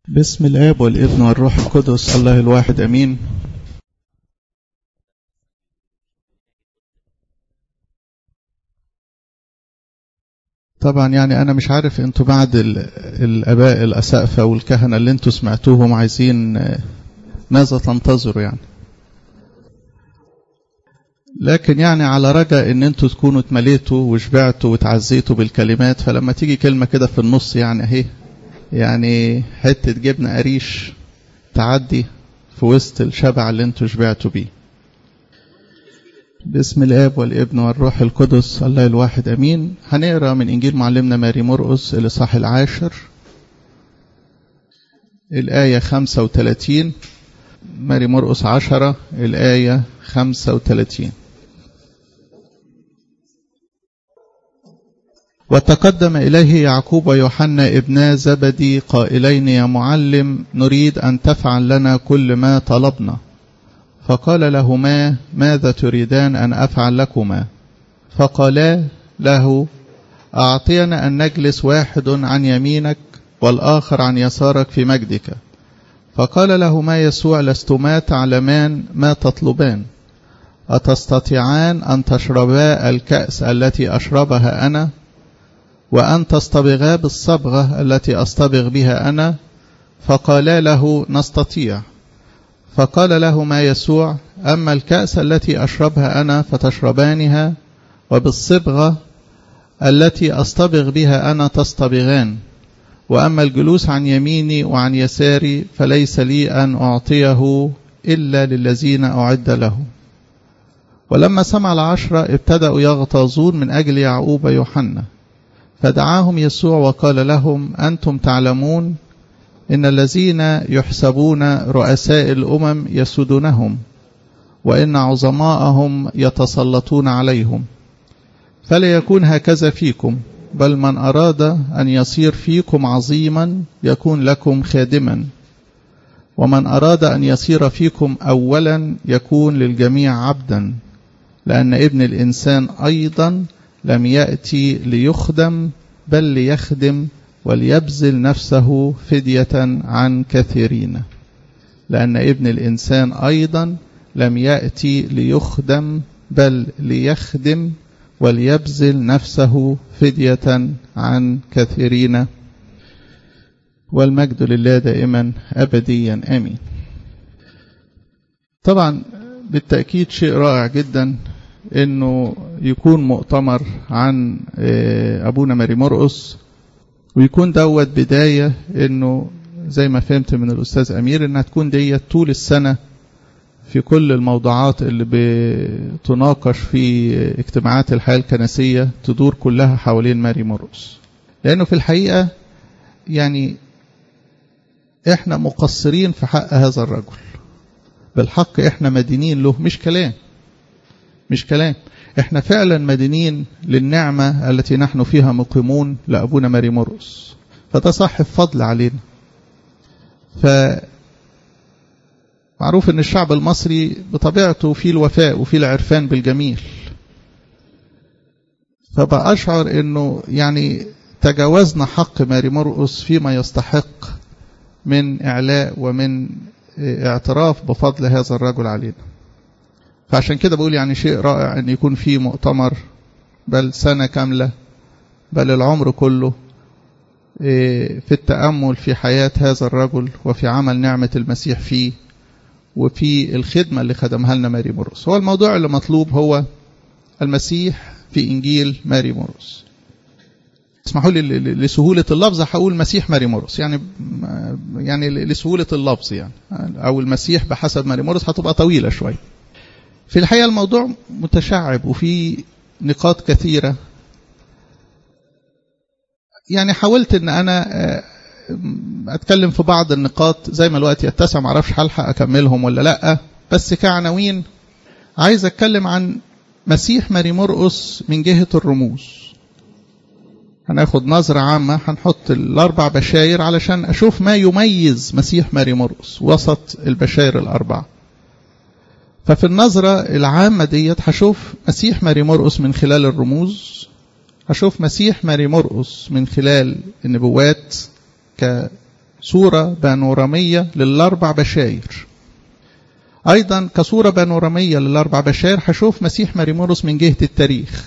باسم الآب والابن والروح القدس الله الواحد أمين طبعا يعني أنا مش عارف أنتوا بعد الآباء الأسقفة والكهنة اللي أنتوا سمعتوهم عايزين ماذا تنتظروا يعني لكن يعني على رجاء ان انتوا تكونوا اتمليتوا وشبعتوا وتعزيتوا بالكلمات فلما تيجي كلمة كده في النص يعني اهي يعني حتة جبنة قريش تعدي في وسط الشبع اللي انتوا شبعتوا بيه باسم الاب والابن والروح القدس الله الواحد امين هنقرا من انجيل معلمنا ماري مرقس الاصحاح العاشر الآية 35 ماري مرقس عشرة الآية 35 وتقدم إليه يعقوب ويوحنا ابنا زبدي قائلين يا معلم نريد أن تفعل لنا كل ما طلبنا فقال لهما ماذا تريدان أن أفعل لكما فقالا له أعطينا أن نجلس واحد عن يمينك والآخر عن يسارك في مجدك فقال لهما يسوع لستما تعلمان ما تطلبان أتستطيعان أن تشربا الكأس التي أشربها أنا وأن تصطبغا بالصبغة التي أصطبغ بها أنا فقالا له نستطيع فقال لهما يسوع أما الكأس التي أشربها أنا فتشربانها وبالصبغة التي أصطبغ بها أنا تصطبغان وأما الجلوس عن يميني وعن يساري فليس لي أن أعطيه إلا للذين أعد لهم ولما سمع العشرة ابتدأوا يغتاظون من أجل يعقوب ويوحنا فدعاهم يسوع وقال لهم أنتم تعلمون إن الذين يحسبون رؤساء الأمم يسودونهم وإن عظماءهم يتسلطون عليهم فلا يكون هكذا فيكم بل من أراد أن يصير فيكم عظيما يكون لكم خادما ومن أراد أن يصير فيكم أولا يكون للجميع عبدا لأن ابن الإنسان أيضا لم يأتي ليخدم بل ليخدم وليبذل نفسه فدية عن كثيرين لأن ابن الإنسان أيضا لم يأتي ليخدم بل ليخدم وليبذل نفسه فدية عن كثيرين والمجد لله دائما أبديا آمين طبعا بالتأكيد شيء رائع جدا انه يكون مؤتمر عن ابونا ماري مرقس ويكون دوت بداية انه زي ما فهمت من الاستاذ امير انها تكون ديت طول السنة في كل الموضوعات اللي بتناقش في اجتماعات الحياة الكنسية تدور كلها حوالين ماري مرقس لانه في الحقيقة يعني احنا مقصرين في حق هذا الرجل بالحق احنا مدينين له مش كلام مش كلام احنا فعلا مدينين للنعمة التي نحن فيها مقيمون لأبونا ماري مرقس فده صاحب فضل علينا ف معروف ان الشعب المصري بطبيعته فيه الوفاء وفيه العرفان بالجميل فبقى أشعر انه يعني تجاوزنا حق ماري مرقس فيما يستحق من إعلاء ومن اعتراف بفضل هذا الرجل علينا فعشان كده بقول يعني شيء رائع ان يكون في مؤتمر بل سنة كاملة بل العمر كله في التأمل في حياة هذا الرجل وفي عمل نعمة المسيح فيه وفي الخدمة اللي خدمها لنا ماري مرقس هو الموضوع اللي مطلوب هو المسيح في إنجيل ماري مرقس اسمحوا لي لسهولة اللفظ هقول مسيح ماري مرقس يعني يعني لسهولة اللفظ يعني أو المسيح بحسب ماري مرقس هتبقى طويلة شوية في الحقيقة الموضوع متشعب وفي نقاط كثيرة يعني حاولت ان انا اتكلم في بعض النقاط زي ما الوقت يتسع معرفش هلحق اكملهم ولا لا بس كعناوين عايز اتكلم عن مسيح ماري مرقس من جهة الرموز هناخد نظرة عامة هنحط الأربع بشاير علشان أشوف ما يميز مسيح ماري مرقس وسط البشاير الأربعة ففي النظرة العامة ديت هشوف مسيح ماري مرقس من خلال الرموز هشوف مسيح ماري مرقس من خلال النبوات صورة بانورامية للأربع بشاير أيضا كصورة بانورامية للأربع بشاير هشوف مسيح ماريمورس من جهة التاريخ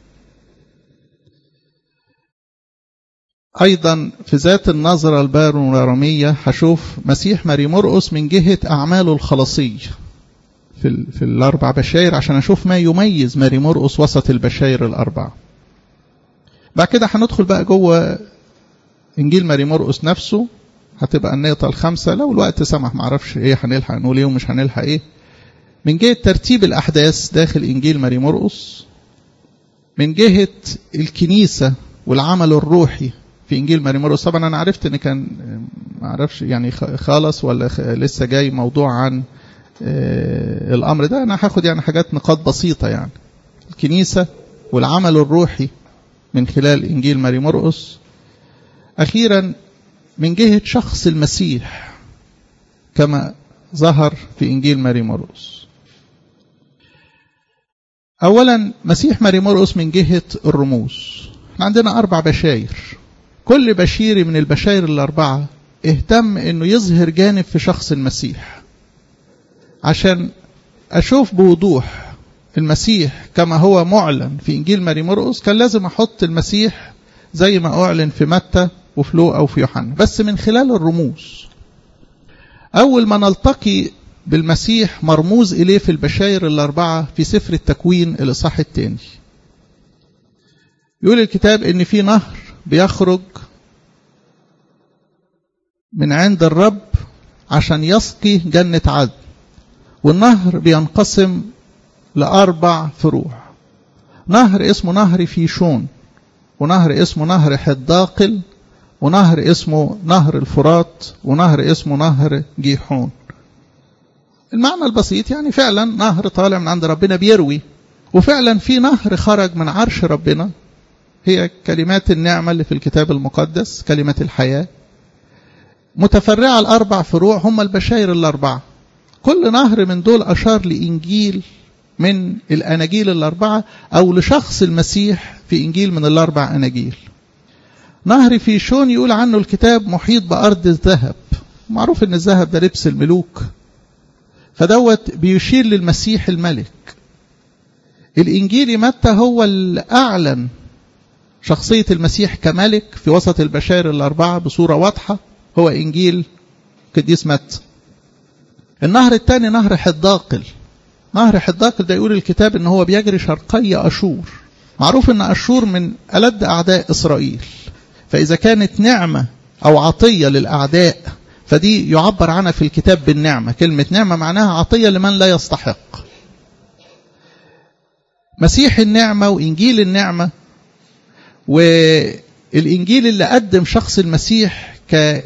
أيضا في ذات النظرة البانورامية هشوف مسيح ماري مرقس من جهة أعماله الخلاصية في, في الأربع بشاير عشان أشوف ما يميز ماري مرقس وسط البشاير الأربعة بعد كده هندخل بقى جوه إنجيل ماري مرقس نفسه هتبقى النقطة الخامسة لو الوقت سمح معرفش إيه هنلحق نقول إيه ومش هنلحق إيه من جهة ترتيب الأحداث داخل إنجيل ماري مرقس من جهة الكنيسة والعمل الروحي في انجيل ماري مرقس طبعا انا عرفت ان كان ما اعرفش يعني خالص ولا لسه جاي موضوع عن الامر ده انا هاخد يعني حاجات نقاط بسيطه يعني الكنيسه والعمل الروحي من خلال انجيل ماري مرقس اخيرا من جهه شخص المسيح كما ظهر في انجيل ماري مرقس اولا مسيح ماري مرقس من جهه الرموز احنا عندنا اربع بشاير كل بشير من البشاير الأربعة اهتم انه يظهر جانب في شخص المسيح عشان اشوف بوضوح المسيح كما هو معلن في انجيل ماري مرقس كان لازم احط المسيح زي ما اعلن في متى وفي لوقا وفي يوحنا بس من خلال الرموز اول ما نلتقي بالمسيح مرموز اليه في البشاير الاربعه في سفر التكوين الاصحاح الثاني يقول الكتاب ان في نهر بيخرج من عند الرب عشان يسقي جنة عدن والنهر بينقسم لأربع فروع نهر اسمه نهر فيشون ونهر اسمه نهر حداقل ونهر اسمه نهر الفرات ونهر اسمه نهر جيحون المعنى البسيط يعني فعلا نهر طالع من عند ربنا بيروي وفعلا في نهر خرج من عرش ربنا هي كلمات النعمة اللي في الكتاب المقدس كلمة الحياة متفرعة الأربع فروع هم البشاير الأربعة كل نهر من دول أشار لإنجيل من الأناجيل الأربعة أو لشخص المسيح في إنجيل من الأربع أناجيل نهر فيشون يقول عنه الكتاب محيط بأرض الذهب معروف أن الذهب ده لبس الملوك فدوت بيشير للمسيح الملك الإنجيل متى هو اللي أعلن شخصية المسيح كملك في وسط البشائر الأربعة بصورة واضحة هو إنجيل قديس متى النهر الثاني نهر حداقل نهر حداقل ده يقول الكتاب ان هو بيجري شرقي أشور معروف ان أشور من ألد أعداء إسرائيل فإذا كانت نعمة أو عطية للأعداء فدي يعبر عنها في الكتاب بالنعمة كلمة نعمة معناها عطية لمن لا يستحق مسيح النعمة وإنجيل النعمة والإنجيل اللي قدم شخص المسيح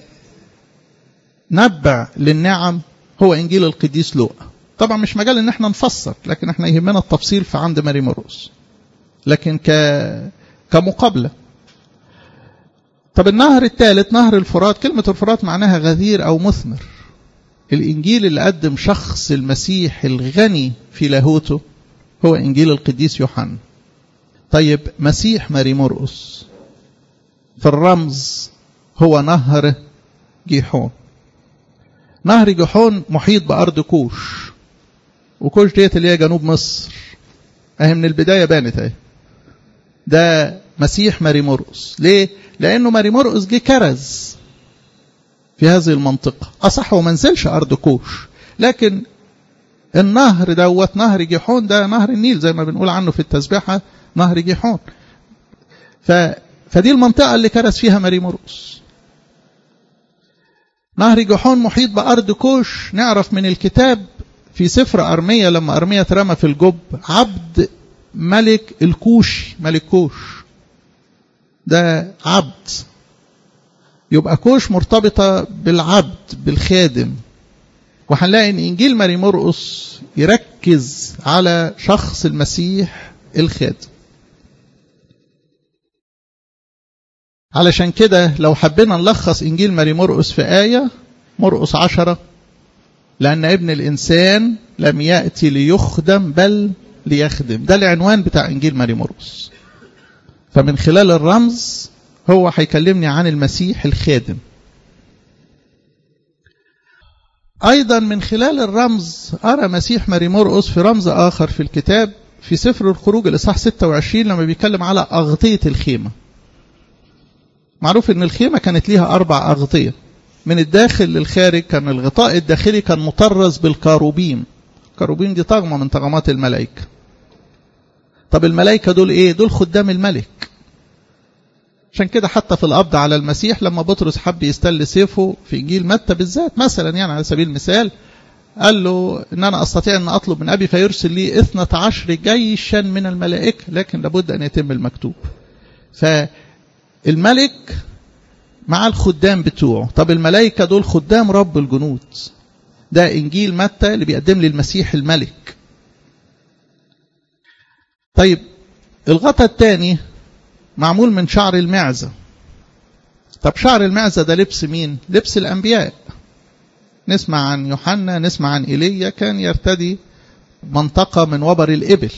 كنبع للنعم هو إنجيل القديس لوقا طبعا مش مجال ان احنا نفسر لكن احنا يهمنا التفصيل في عند ماري مرقس لكن ك كمقابلة طب النهر الثالث نهر الفرات كلمة الفرات معناها غذير أو مثمر الإنجيل اللي قدم شخص المسيح الغني في لاهوته هو إنجيل القديس يوحنا طيب مسيح ماري مرقس في الرمز هو نهر جيحون نهر جيحون محيط بأرض كوش وكوش ديت اللي هي جنوب مصر اهي من البداية بانت اهي ده مسيح ماري مرقس ليه؟ لأنه ماري مرقس جه كرز في هذه المنطقة أصح وما نزلش أرض كوش لكن النهر دوت نهر جيحون ده نهر النيل زي ما بنقول عنه في التسبيحة نهر جيحون ف... فدي المنطقة اللي كرز فيها ماري مرقس نهر جيحون محيط بأرض كوش نعرف من الكتاب في سفر أرمية لما أرمية اترمى في الجب عبد ملك الكوش ملك كوش ده عبد يبقى كوش مرتبطة بالعبد بالخادم وهنلاقي ان انجيل ماري مرقس يركز على شخص المسيح الخادم علشان كده لو حبينا نلخص انجيل ماري مرقس في آية مرقس عشرة لأن ابن الإنسان لم يأتي ليخدم بل ليخدم ده العنوان بتاع إنجيل ماري مرقس فمن خلال الرمز هو هيكلمني عن المسيح الخادم أيضا من خلال الرمز أرى مسيح ماري مرقس في رمز آخر في الكتاب في سفر الخروج الإصحاح 26 لما بيتكلم على أغطية الخيمة معروف أن الخيمة كانت ليها أربع أغطية من الداخل للخارج كان الغطاء الداخلي كان مطرز بالكاروبيم الكاروبيم دي طغمة من طغمات الملائكة طب الملائكة دول ايه دول خدام الملك عشان كده حتى في القبض على المسيح لما بطرس حب يستل سيفه في انجيل متى بالذات مثلا يعني على سبيل المثال قال له ان انا استطيع ان اطلب من ابي فيرسل لي اثنة عشر جيشا من الملائكة لكن لابد ان يتم المكتوب فالملك مع الخدام بتوعه طب الملائكة دول خدام رب الجنود ده انجيل متى اللي بيقدم لي المسيح الملك طيب الغطا الثاني معمول من شعر المعزة طب شعر المعزة ده لبس مين لبس الأنبياء نسمع عن يوحنا نسمع عن إيليا كان يرتدي منطقة من وبر الإبل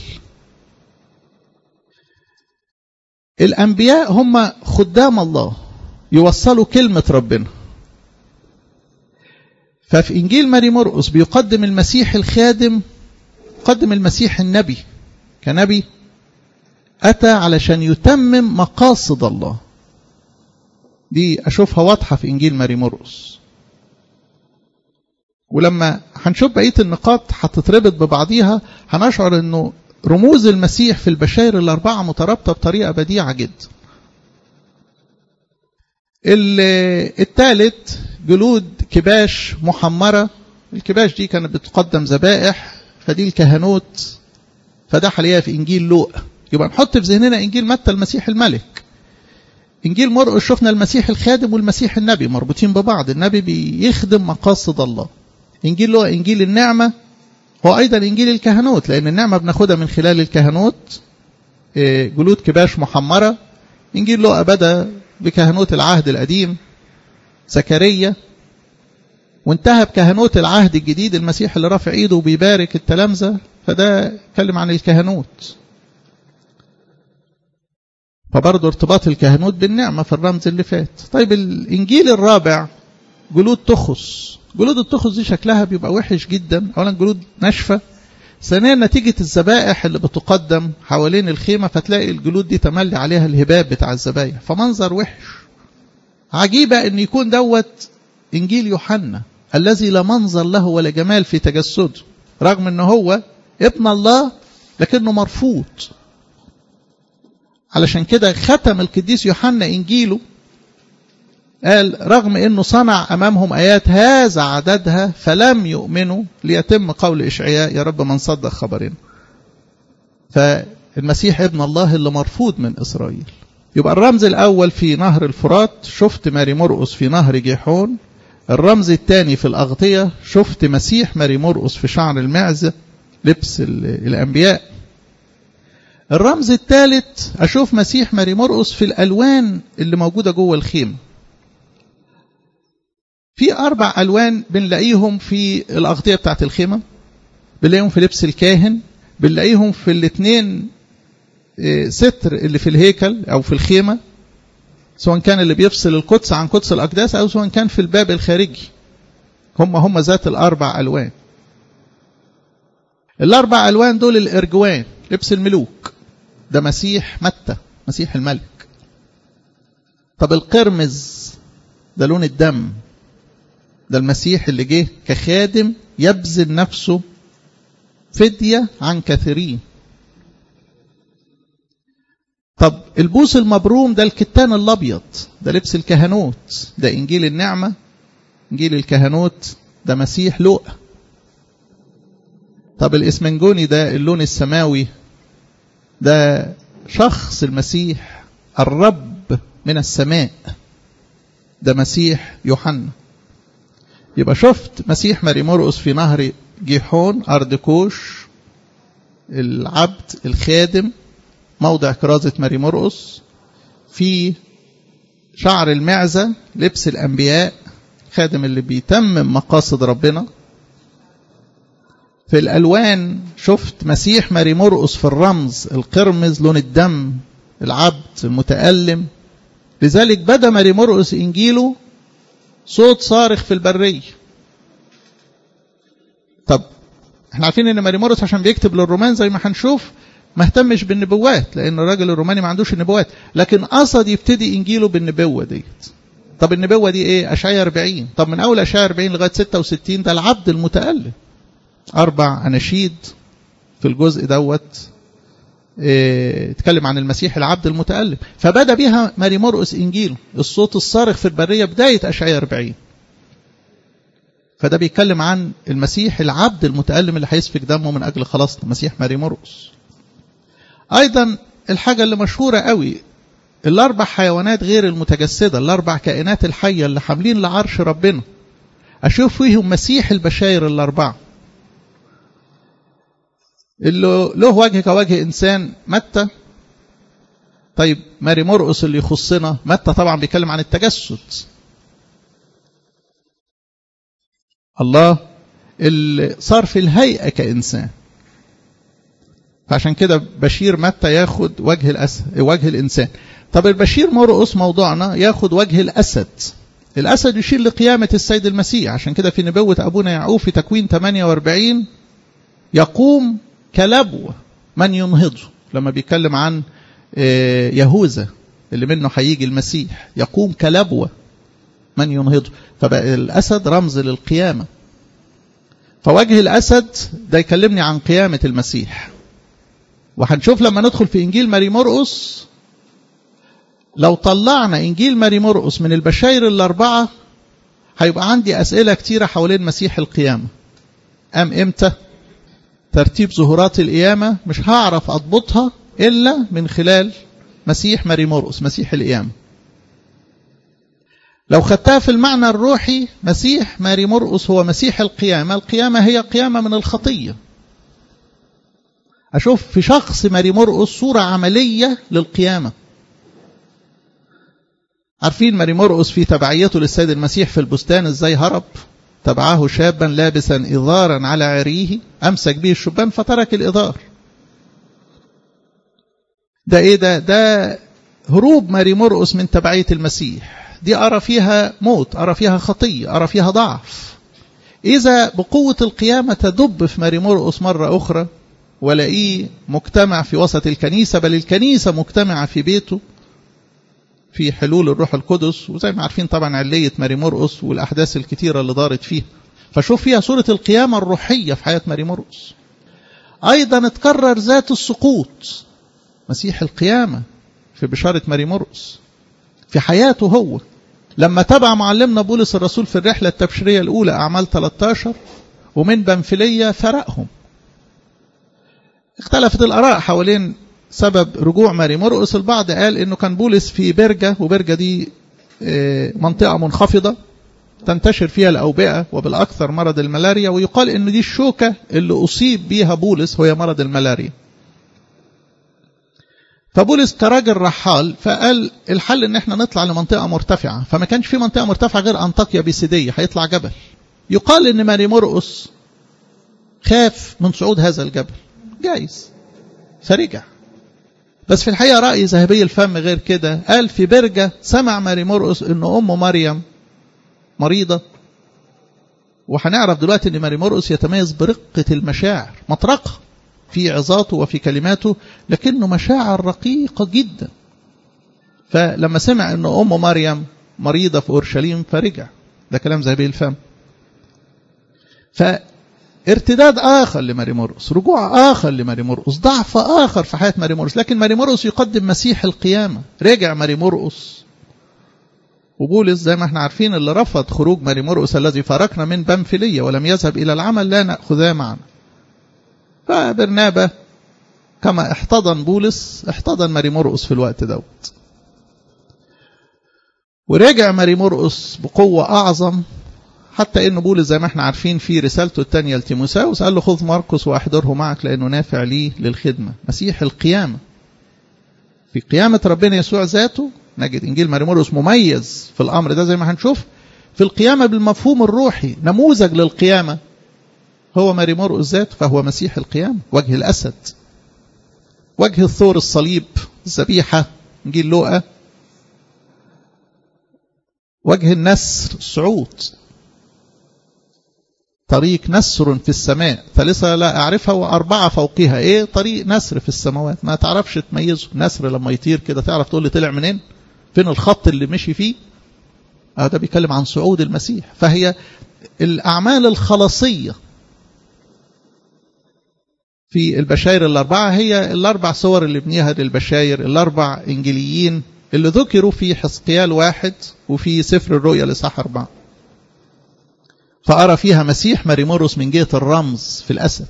الأنبياء هم خدام الله يوصلوا كلمة ربنا ففي إنجيل ماري مرقس بيقدم المسيح الخادم يقدم المسيح النبي كنبي أتى علشان يتمم مقاصد الله دي أشوفها واضحة في إنجيل ماري مرقس ولما هنشوف بقية النقاط هتتربط ببعضيها هنشعر أنه رموز المسيح في البشائر الأربعة مترابطة بطريقة بديعة جدا الثالث جلود كباش محمرة الكباش دي كانت بتقدم ذبائح فدي الكهنوت فده حاليا في إنجيل لوقا يبقى نحط في ذهننا إنجيل متى المسيح الملك إنجيل مرقس شفنا المسيح الخادم والمسيح النبي مربوطين ببعض النبي بيخدم مقاصد الله إنجيل لوقا إنجيل النعمة هو أيضا إنجيل الكهنوت لأن النعمة بناخدها من خلال الكهنوت جلود كباش محمرة إنجيل لوقا بدأ بكهنوت العهد القديم زكريا وانتهى بكهنوت العهد الجديد المسيح اللي رافع ايده وبيبارك التلامذة فده اتكلم عن الكهنوت فبرضه ارتباط الكهنوت بالنعمة في الرمز اللي فات طيب الإنجيل الرابع جلود تخص جلود التخص دي شكلها بيبقى وحش جدا أولا جلود ناشفة ثانيا نتيجة الذبائح اللي بتقدم حوالين الخيمة فتلاقي الجلود دي تملي عليها الهباب بتاع الذبايح فمنظر وحش عجيبة ان يكون دوت انجيل يوحنا الذي لا منظر له ولا جمال في تجسده رغم ان هو ابن الله لكنه مرفوض علشان كده ختم القديس يوحنا انجيله قال رغم انه صنع امامهم ايات هذا عددها فلم يؤمنوا ليتم قول اشعياء يا رب من صدق خبرنا فالمسيح ابن الله اللي مرفوض من اسرائيل يبقى الرمز الاول في نهر الفرات شفت ماري مرقس في نهر جيحون الرمز الثاني في الاغطيه شفت مسيح ماري مرقس في شعر المعزه لبس الانبياء الرمز الثالث اشوف مسيح ماري مرقس في الالوان اللي موجوده جوه الخيمه في أربع ألوان بنلاقيهم في الأغطية بتاعت الخيمة بنلاقيهم في لبس الكاهن بنلاقيهم في الاثنين ستر اللي في الهيكل أو في الخيمة سواء كان اللي بيفصل القدس عن قدس الأقداس أو سواء كان في الباب الخارجي هم هم ذات الأربع ألوان الأربع ألوان دول الإرجوان لبس الملوك ده مسيح متى مسيح الملك طب القرمز ده لون الدم ده المسيح اللي جه كخادم يبذل نفسه فدية عن كثيرين طب البوس المبروم ده الكتان الأبيض ده لبس الكهنوت ده إنجيل النعمة إنجيل الكهنوت ده مسيح لؤى طب الإسمنجوني ده اللون السماوي ده شخص المسيح الرب من السماء ده مسيح يوحنا يبقى شفت مسيح ماري مرقس في نهر جيحون أرض كوش العبد الخادم موضع كرازة ماري مرقس في شعر المعزة لبس الأنبياء خادم اللي بيتمم مقاصد ربنا في الألوان شفت مسيح ماري مرقس في الرمز القرمز لون الدم العبد المتألم لذلك بدا ماري مرقس إنجيله صوت صارخ في البرية طب احنا عارفين ان ماريمورس عشان بيكتب للرومان زي ما هنشوف ما اهتمش بالنبوات لان الراجل الروماني ما عندوش النبوات لكن قصد يبتدي انجيله بالنبوه ديت طب النبوه دي ايه اشعياء 40 طب من اول اشعياء 40 لغايه 66 ده العبد المتالم اربع اناشيد في الجزء دوت اه اتكلم عن المسيح العبد المتالم فبدا بها ماري مرقس انجيله الصوت الصارخ في البريه بدايه اشعياء 40 فده بيتكلم عن المسيح العبد المتالم اللي هيسفك دمه من اجل خلاصنا مسيح ماري مرقس ايضا الحاجه اللي مشهوره قوي الاربع حيوانات غير المتجسده الاربع كائنات الحيه اللي حاملين لعرش ربنا اشوف فيهم مسيح البشاير الاربعه اللي له وجه كوجه انسان متى طيب ماري مرقس اللي يخصنا متى طبعا بيتكلم عن التجسد الله اللي صار في الهيئه كانسان فعشان كده بشير متى ياخد وجه الأسد وجه الانسان طب البشير مرقس موضوعنا ياخد وجه الاسد الاسد يشير لقيامه السيد المسيح عشان كده في نبوه ابونا يعقوب في تكوين 48 يقوم كلبوه من ينهضه لما بيتكلم عن يهوذا اللي منه هيجي المسيح يقوم كلبوه من ينهضه فبقى الاسد رمز للقيامه فوجه الاسد ده يكلمني عن قيامه المسيح وهنشوف لما ندخل في انجيل ماري مرقس لو طلعنا انجيل ماري مرقس من البشاير الاربعه هيبقى عندي اسئله كتيره حوالين مسيح القيامه ام امتى ترتيب ظهورات القيامه مش هعرف اضبطها الا من خلال مسيح ماري مرقس مسيح القيامه لو خدتها في المعنى الروحي مسيح ماري مرقس هو مسيح القيامه القيامه هي قيامه من الخطيه أشوف في شخص ماري مرقس صورة عملية للقيامة عارفين ماري مرقس في تبعيته للسيد المسيح في البستان ازاي هرب تبعه شابا لابسا إضارا على عريه أمسك به الشبان فترك الإضار ده إيه ده ده هروب ماري مرقس من تبعية المسيح دي أرى فيها موت أرى فيها خطية أرى فيها ضعف إذا بقوة القيامة تدب في ماري مرقس مرة أخرى ولاقيه مجتمع في وسط الكنيسة بل الكنيسة مجتمعة في بيته في حلول الروح القدس وزي ما عارفين طبعا علية ماري مرقس والأحداث الكتيرة اللي دارت فيه فشوف فيها صورة القيامة الروحية في حياة ماري مرقس أيضا اتكرر ذات السقوط مسيح القيامة في بشارة ماري مرقس في حياته هو لما تبع معلمنا بولس الرسول في الرحلة التبشيرية الأولى أعمال 13 ومن بنفلية فرقهم اختلفت الآراء حوالين سبب رجوع ماري مرقس البعض قال انه كان بولس في برجة وبرجة دي منطقة منخفضة تنتشر فيها الأوبئة وبالأكثر مرض الملاريا ويقال ان دي الشوكة اللي أصيب بيها بولس هي مرض الملاريا فبولس كراجل رحال فقال الحل ان احنا نطلع لمنطقة مرتفعة فما كانش في منطقة مرتفعة غير أنطاكيا بيسيدية هيطلع جبل يقال ان ماري مرقس خاف من صعود هذا الجبل جايز فرجع بس في الحقيقة رأي ذهبي الفم غير كده قال في برجة سمع ماري مرقس ان ام مريم مريضة وهنعرف دلوقتي ان ماري مرقس يتميز برقة المشاعر مطرقة في عظاته وفي كلماته لكنه مشاعر رقيقة جدا فلما سمع ان ام مريم مريضة في اورشليم فرجع ده كلام ذهبي الفم ف ارتداد آخر لماري مرقس رجوع آخر لماري مرقس ضعف آخر في حياة ماري مرقس لكن ماري مرقس يقدم مسيح القيامة رجع ماري مرقس وبولس زي ما احنا عارفين اللي رفض خروج ماري مرقس الذي فارقنا من بنفلية ولم يذهب إلى العمل لا نأخذاه معنا فبرنابة كما احتضن بولس احتضن ماري مرقس في الوقت دوت ورجع ماري مرقس بقوة أعظم حتى ان بولس زي ما احنا عارفين في رسالته الثانيه لتيموساوس قال له خذ مرقس واحضره معك لانه نافع لي للخدمه مسيح القيامه في قيامه ربنا يسوع ذاته نجد انجيل ماري مرقس مميز في الامر ده زي ما هنشوف في القيامه بالمفهوم الروحي نموذج للقيامه هو ماري مرقس ذاته فهو مسيح القيامه وجه الاسد وجه الثور الصليب الذبيحه انجيل لوقا وجه النسر الصعود طريق نسر في السماء ثالثة لا أعرفها وأربعة فوقها إيه طريق نسر في السماوات ما تعرفش تميزه نسر لما يطير كده تعرف تقول لي طلع منين فين الخط اللي مشي فيه آه ده بيتكلم عن صعود المسيح فهي الأعمال الخلاصية في البشاير الأربعة هي الأربع صور اللي بنيها للبشاير الأربع إنجيليين اللي ذكروا في حسقيال واحد وفي سفر الرؤيا لصح أربعة فأرى فيها مسيح مريمورس من جهة الرمز في الأسد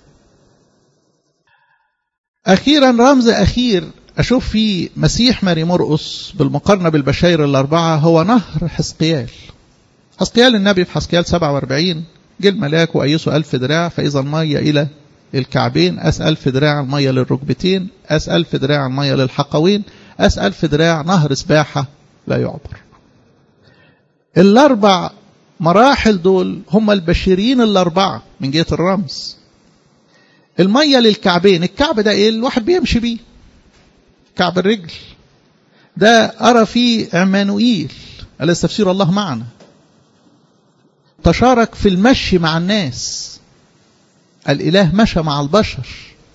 أخيرا رمز أخير أشوف فيه مسيح ماري مرقس بالمقارنة بالبشاير الأربعة هو نهر حسقيال حسقيال النبي في حسقيال 47 جه الملاك وأيسه ألف دراع فإذا المية إلى الكعبين أس ألف دراع المية للركبتين أس ألف دراع المية للحقوين أس ألف دراع نهر سباحة لا يعبر الأربع مراحل دول هم البشريين الأربعة من جهة الرمز المية للكعبين الكعب ده إيه الواحد بيمشي بيه كعب الرجل ده أرى فيه عمانوئيل أليس تفسير الله معنا تشارك في المشي مع الناس الإله مشى مع البشر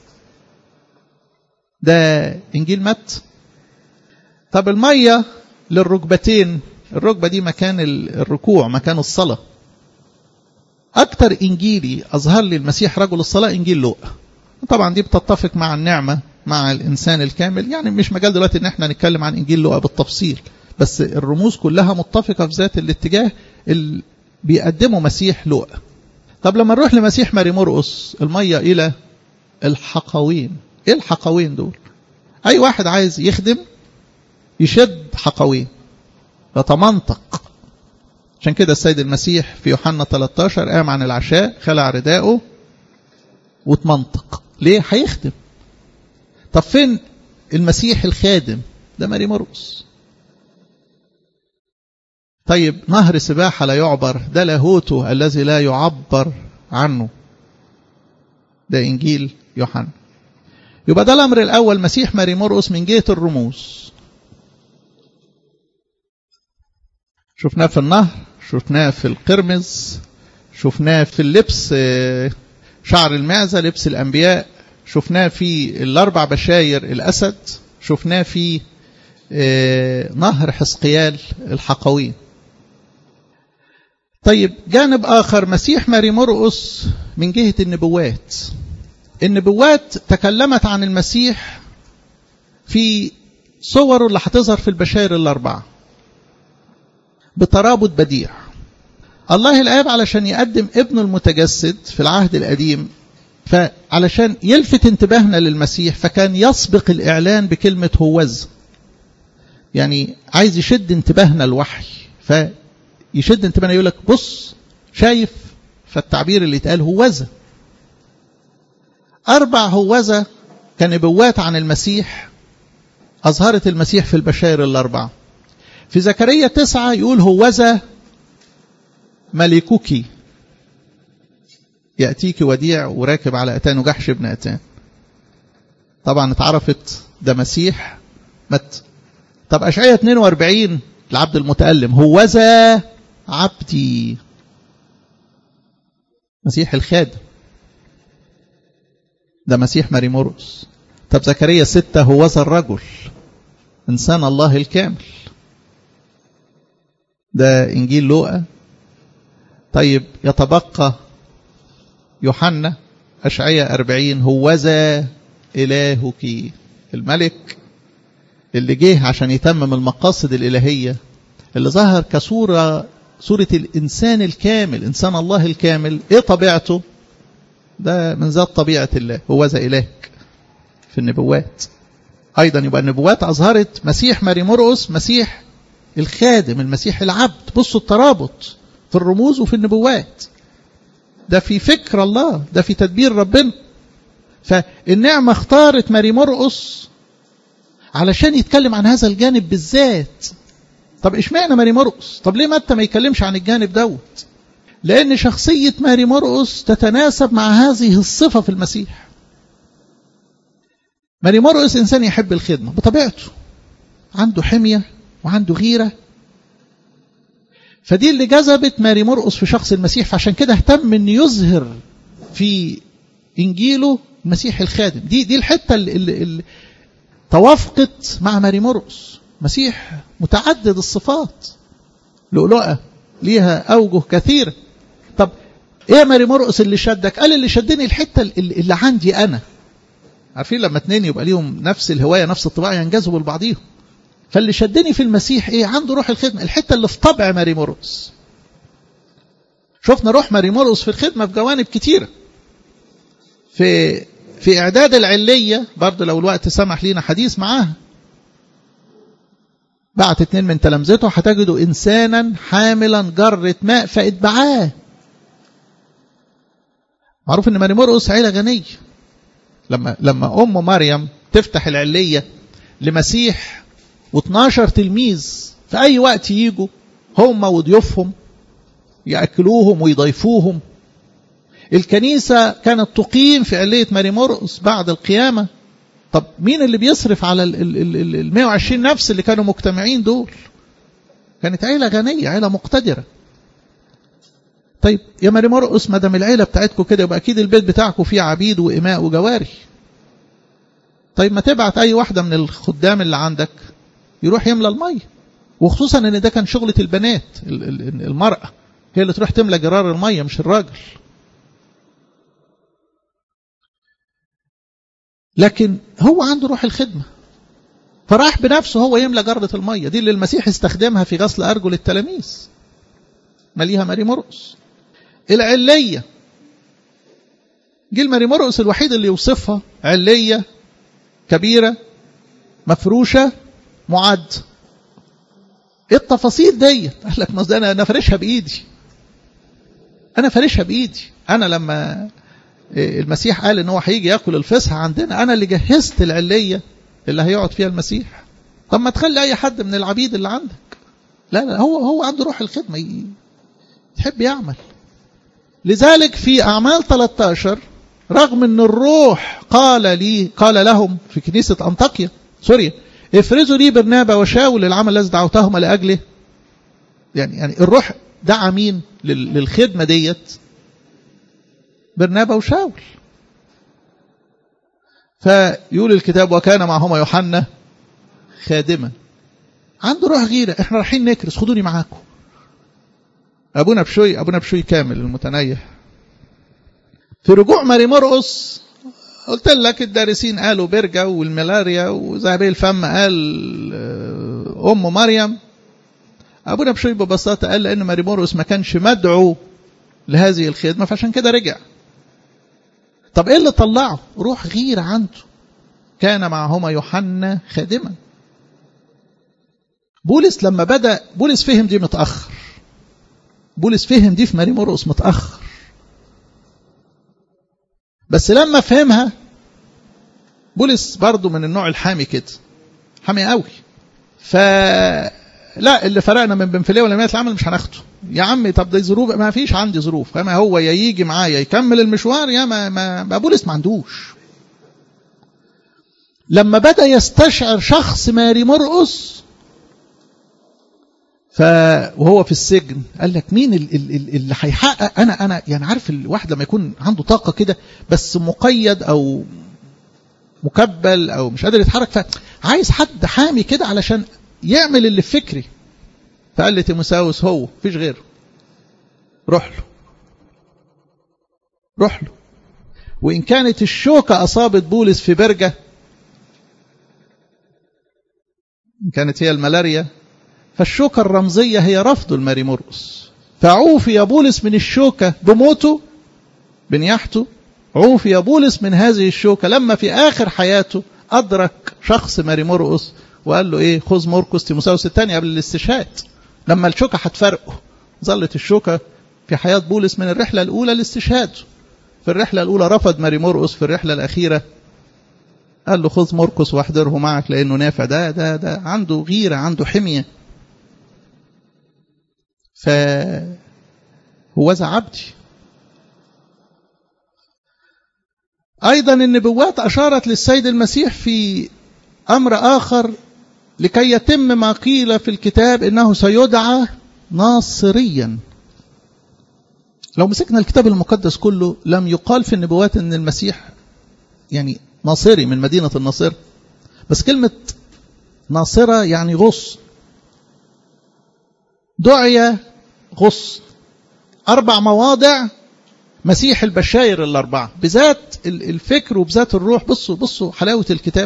ده إنجيل مت طب المية للركبتين الركبة دي مكان الركوع مكان الصلاة أكتر إنجيلي أظهر لي المسيح رجل الصلاة إنجيل لوقا طبعا دي بتتفق مع النعمة مع الإنسان الكامل يعني مش مجال دلوقتي إن احنا نتكلم عن إنجيل لوقا بالتفصيل بس الرموز كلها متفقة في ذات الاتجاه اللي بيقدمه مسيح لوقا طب لما نروح لمسيح ماري مرقس المية إلى الحقوين إيه الحقوين دول أي واحد عايز يخدم يشد حقوين يتمنطق عشان كده السيد المسيح في يوحنا 13 قام عن العشاء خلع رداءه وتمنطق ليه هيخدم طب فين المسيح الخادم ده ماري مرقس طيب نهر سباحة لا يعبر ده لاهوته الذي لا يعبر عنه ده إنجيل يوحنا يبقى ده الأمر الأول مسيح ماري مرقس من جهة الرموز شفناه في النهر شفناه في القرمز شفناه في اللبس شعر المعزة لبس الأنبياء شفناه في الأربع بشاير الأسد شفناه في نهر حسقيال الحقوين طيب جانب آخر مسيح ماري مرقس من جهة النبوات النبوات تكلمت عن المسيح في صوره اللي هتظهر في البشائر الأربعة بترابط بديع الله الآب علشان يقدم ابنه المتجسد في العهد القديم فعلشان يلفت انتباهنا للمسيح فكان يسبق الإعلان بكلمة هوذ يعني عايز يشد انتباهنا الوحي فيشد انتباهنا يقول لك بص شايف فالتعبير اللي اتقال هوذا أربع هوذا كنبوات عن المسيح أظهرت المسيح في البشائر الأربعة في زكريا تسعة يقول هوذا ملكك يأتيك وديع وراكب على أتان وجحش ابن أتان طبعا اتعرفت ده مسيح مت طب أشعية 42 العبد المتألم هوذا عبدي مسيح الخادم ده مسيح ماري مرقس طب زكريا ستة هوذا الرجل إنسان الله الكامل ده إنجيل لوقا طيب يتبقى يوحنا أشعية أربعين هوذا إلهك الملك اللي جه عشان يتمم المقاصد الإلهية اللي ظهر كصورة صورة الإنسان الكامل إنسان الله الكامل إيه طبيعته ده من ذات طبيعة الله هوذا إلهك في النبوات أيضا يبقى النبوات أظهرت مسيح ماري مرقس مسيح الخادم المسيح العبد بصوا الترابط في الرموز وفي النبوات ده في فكر الله ده في تدبير ربنا فالنعمة اختارت ماري مرقس علشان يتكلم عن هذا الجانب بالذات طب اشمعنى ماري مرقس طب ليه متى ما يتكلمش عن الجانب دوت لأن شخصية ماري مرقس تتناسب مع هذه الصفة في المسيح ماري مرقس إنسان يحب الخدمة بطبيعته عنده حمية وعنده غيرة فدي اللي جذبت ماري مرقس في شخص المسيح فعشان كده اهتم ان يظهر في انجيله المسيح الخادم دي دي الحته اللي, اللي, اللي توافقت مع ماري مرقس مسيح متعدد الصفات لؤلؤه ليها اوجه كثيره طب ايه يا ماري مرقس اللي شدك قال اللي شدني الحته اللي, اللي عندي انا عارفين لما اتنين يبقى ليهم نفس الهوايه نفس الطباع ينجذبوا لبعضيهم فاللي شدني في المسيح ايه عنده روح الخدمه الحته اللي في طبع ماري مرقس شفنا روح ماري مرقس في الخدمه في جوانب كتيره في في اعداد العليه برضه لو الوقت سمح لينا حديث معاها بعت اتنين من تلامذته هتجدوا انسانا حاملا جره ماء فاتبعاه معروف ان ماري مرقس عيله غنيه لما لما ام مريم تفتح العليه لمسيح و12 تلميذ في اي وقت يجوا هم وضيوفهم ياكلوهم ويضيفوهم الكنيسه كانت تقيم في عليه ماري مرقس بعد القيامه طب مين اللي بيصرف على ال 120 نفس اللي كانوا مجتمعين دول كانت عيله غنيه عيله مقتدره طيب يا ماري مرقس ما دام العيله بتاعتكم كده يبقى اكيد البيت بتاعكم فيه عبيد واماء وجواري طيب ما تبعت اي واحده من الخدام اللي عندك يروح يملى الميه وخصوصا ان ده كان شغله البنات المراه هي اللي تروح تملى جرار الميه مش الراجل لكن هو عنده روح الخدمه فراح بنفسه هو يملى جرة الميه دي اللي المسيح استخدمها في غسل ارجل التلاميذ مليها ماري مرقس العليه جيل ماري مرقس الوحيد اللي يوصفها عليه كبيره مفروشه معد ايه التفاصيل دي قال لك ما انا انا فارشها بايدي انا فارشها بايدي انا لما المسيح قال ان هو هيجي ياكل الفصح عندنا انا اللي جهزت العليه اللي هيقعد فيها المسيح طب ما تخلي اي حد من العبيد اللي عندك لا لا هو هو عنده روح الخدمه يحب يعمل لذلك في اعمال 13 رغم ان الروح قال لي قال لهم في كنيسه انطاكيا سوريا افرزوا لي برنابا وشاول العمل الذي دعوتهما لاجله يعني يعني الروح دعا مين للخدمه ديت برنابا وشاول فيقول الكتاب وكان معهما يوحنا خادما عنده روح غيره احنا رايحين نكرس خدوني معاكم ابونا بشوي ابونا بشوي كامل المتنيح في رجوع ماري مرقس قلت لك الدارسين قالوا برجة والملاريا وذهبي الفم قال أم مريم أبونا بشوي ببساطة قال لأن ماري مرقس ما كانش مدعو لهذه الخدمة فعشان كده رجع طب إيه اللي طلعه روح غير عنده كان معهما يوحنا خادما بولس لما بدأ بولس فهم دي متأخر بولس فهم دي في ماري مرقس متأخر بس لما فهمها بولس برضه من النوع الحامي كده حامي قوي ف لا اللي فرقنا من بنفليه ولا العمل مش هناخده يا عمي طب دي ظروف ما فيش عندي ظروف اما هو يا يجي معايا يكمل المشوار يا ما, ما, ما بولس ما عندوش لما بدا يستشعر شخص ماري مرقس ف وهو في السجن قال لك مين اللي هيحقق انا انا يعني عارف الواحد لما يكون عنده طاقه كده بس مقيد او مكبل او مش قادر يتحرك فعايز حد حامي كده علشان يعمل اللي في فكري فقال لي تيموساوس هو مفيش غيره روح له روح له وان كانت الشوكه اصابت بولس في برجه ان كانت هي الملاريا فالشوكة الرمزية هي رفض الماري مرقس فعوفي بولس من الشوكة بموته بنياحته عوفي بولس من هذه الشوكة لما في آخر حياته أدرك شخص ماري مرقس وقال له إيه خذ مرقس تيموساوس الثاني قبل الاستشهاد لما الشوكة هتفرقه ظلت الشوكة في حياة بولس من الرحلة الأولى لاستشهاده في الرحلة الأولى رفض ماري مرقس في الرحلة الأخيرة قال له خذ مرقس واحضره معك لأنه نافع ده ده ده عنده غيرة عنده حمية فهو ذا عبدي أيضا النبوات أشارت للسيد المسيح في أمر آخر لكي يتم ما قيل في الكتاب إنه سيدعى ناصريا لو مسكنا الكتاب المقدس كله لم يقال في النبوات ان المسيح يعني ناصري من مدينة الناصرة بس كلمة ناصرة يعني غصن دعي غصن أربع مواضع مسيح البشاير الأربعة بذات الفكر وبذات الروح بصوا بصوا حلاوة الكتاب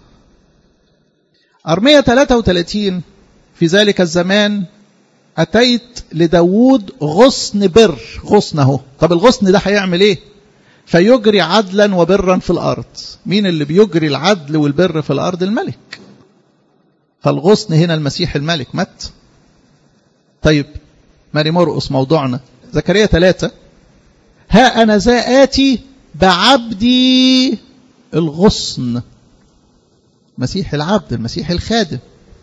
أرمية 33 في ذلك الزمان أتيت لداود غصن بر غصنه طب الغصن ده هيعمل ايه فيجري عدلا وبرا في الأرض مين اللي بيجري العدل والبر في الأرض الملك فالغصن هنا المسيح الملك مات طيب ماري مرقس موضوعنا زكريا ثلاثة ها أنا ذا آتي بعبدي الغصن مسيح العبد المسيح الخادم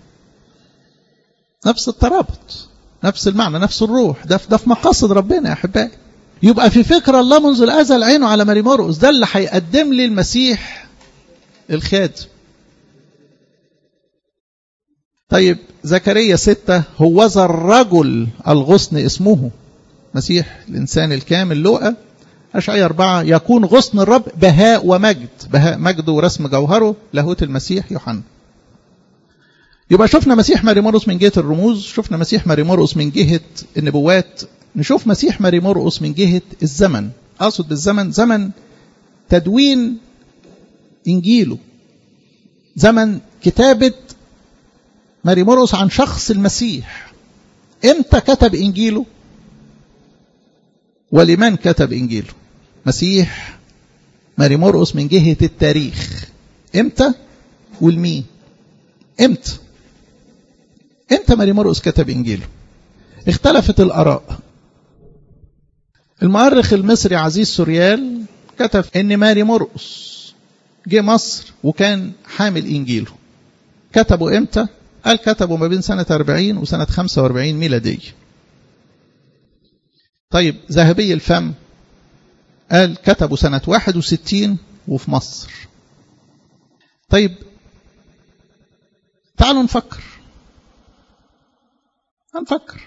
نفس الترابط نفس المعنى نفس الروح ده ده في مقاصد ربنا يا احبائي يبقى في فكر الله منذ الازل عينه على ماري مرقس ده اللي هيقدم لي المسيح الخادم طيب زكريا ستة هوذا الرجل الغصن اسمه مسيح الإنسان الكامل لؤى أشعية أربعة يكون غصن الرب بهاء ومجد بهاء مجده ورسم جوهره لاهوت المسيح يوحنا يبقى شفنا مسيح ماري مرقس من جهة الرموز شفنا مسيح ماري مرقس من جهة النبوات نشوف مسيح ماري مرقس من جهة الزمن أقصد بالزمن زمن تدوين إنجيله زمن كتابة ماري مرقس عن شخص المسيح امتى كتب إنجيله ولمن كتب إنجيله مسيح ماري مرقس من جهة التاريخ امتى والمين امتى امتى ماري مرقس كتب إنجيله اختلفت الآراء المؤرخ المصري عزيز سوريال كتب ان ماري مرقس جه مصر وكان حامل إنجيله كتبوا امتى قال كتبوا ما بين سنة 40 وسنة 45 ميلادية طيب ذهبي الفم قال كتبوا سنة 61 وفي مصر طيب تعالوا نفكر هنفكر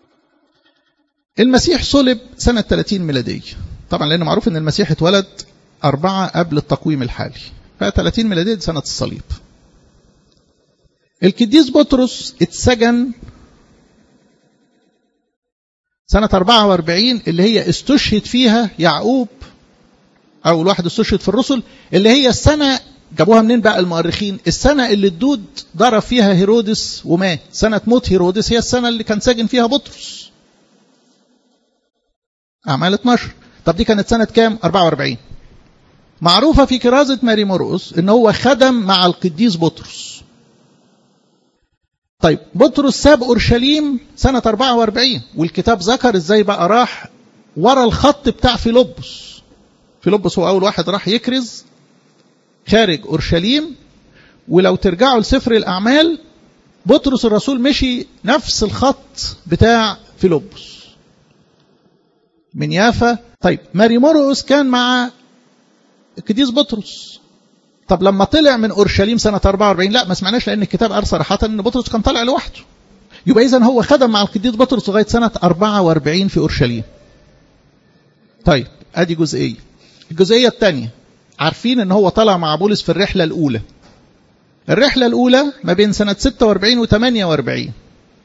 المسيح صلب سنة 30 ميلادية طبعا لأنه معروف أن المسيح اتولد أربعة قبل التقويم الحالي ف 30 ميلادية سنة الصليب القديس بطرس اتسجن سنة 44 اللي هي استشهد فيها يعقوب أول واحد استشهد في الرسل اللي هي السنة جابوها منين بقى المؤرخين السنة اللي الدود ضرب فيها هيرودس ومات سنة موت هيرودس هي السنة اللي كان ساجن فيها بطرس أعمال 12 طب دي كانت سنة كام 44 معروفة في كرازة ماري مرقس ان هو خدم مع القديس بطرس طيب بطرس ساب اورشليم سنة 44 والكتاب ذكر ازاي بقى راح ورا الخط بتاع فيلبس فيلبس هو اول واحد راح يكرز خارج اورشليم ولو ترجعوا لسفر الاعمال بطرس الرسول مشي نفس الخط بتاع فيلبس من يافا طيب ماري مرقس كان مع القديس بطرس طب لما طلع من اورشليم سنه 44 لا ما سمعناش لان الكتاب قال صراحه ان بطرس كان طالع لوحده يبقى اذا هو خدم مع القديس بطرس لغايه سنه 44 في اورشليم طيب ادي جزئيه الجزئيه الثانيه عارفين ان هو طلع مع بولس في الرحله الاولى الرحله الاولى ما بين سنه 46 و 48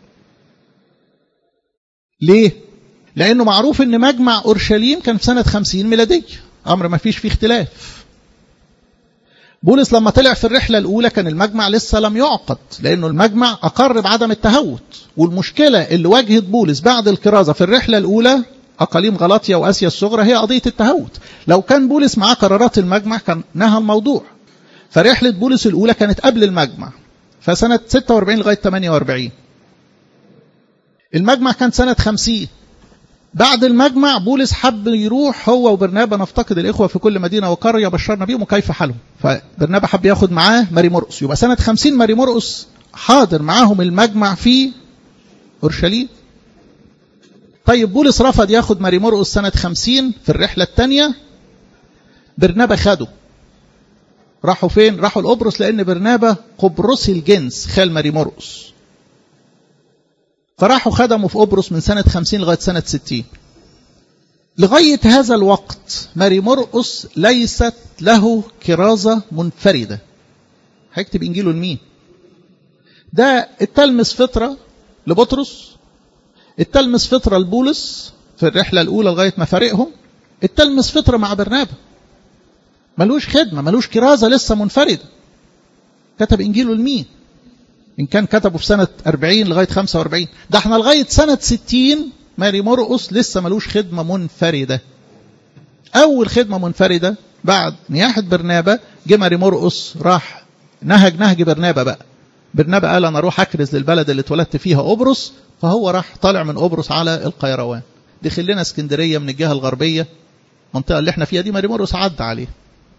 ليه لانه معروف ان مجمع اورشليم كان في سنه 50 ميلاديه امر ما فيش فيه اختلاف بولس لما طلع في الرحلة الأولى كان المجمع لسه لم يعقد لأنه المجمع أقر بعدم التهوت والمشكلة اللي واجهت بولس بعد الكرازة في الرحلة الأولى أقاليم غلاطيا وآسيا الصغرى هي قضية التهوت لو كان بولس معاه قرارات المجمع كان نهى الموضوع فرحلة بولس الأولى كانت قبل المجمع فسنة 46 لغاية 48 المجمع كان سنة 50 بعد المجمع بولس حب يروح هو وبرنابا نفتقد الإخوة في كل مدينة وقرية بشرنا بيهم وكيف حالهم فبرنابا حب ياخد معاه ماري مرقس يبقى سنة 50 ماري مرقس حاضر معاهم المجمع في أورشليم طيب بولس رفض ياخد ماري مرقس سنة 50 في الرحلة الثانية برنابا خده راحوا فين؟ راحوا القبرص لأن برنابا قبرصي الجنس خال ماري مرقس فراحوا خدموا في قبرص من سنة 50 لغاية سنة 60 لغاية هذا الوقت ماري مرقس ليست له كرازة منفردة هيكتب إنجيله لمين ده التلمس فطرة لبطرس التلمس فطرة لبولس في الرحلة الأولى لغاية ما فارقهم التلمس فطرة مع برنابا ملوش خدمة ملوش كرازة لسه منفردة كتب إنجيله لمين إن كان كتبه في سنة 40 لغاية 45 ده احنا لغاية سنة 60 ماري مرقس لسه ملوش خدمة منفردة أول خدمة منفردة بعد نياحة برنابا جه ماري مرقس راح نهج نهج برنابا بقى برنابا قال أنا أروح أكرز للبلد اللي اتولدت فيها قبرص فهو راح طالع من قبرص على القيروان دخل لنا اسكندرية من الجهة الغربية المنطقة اللي احنا فيها دي ماري مرقس عدى عليها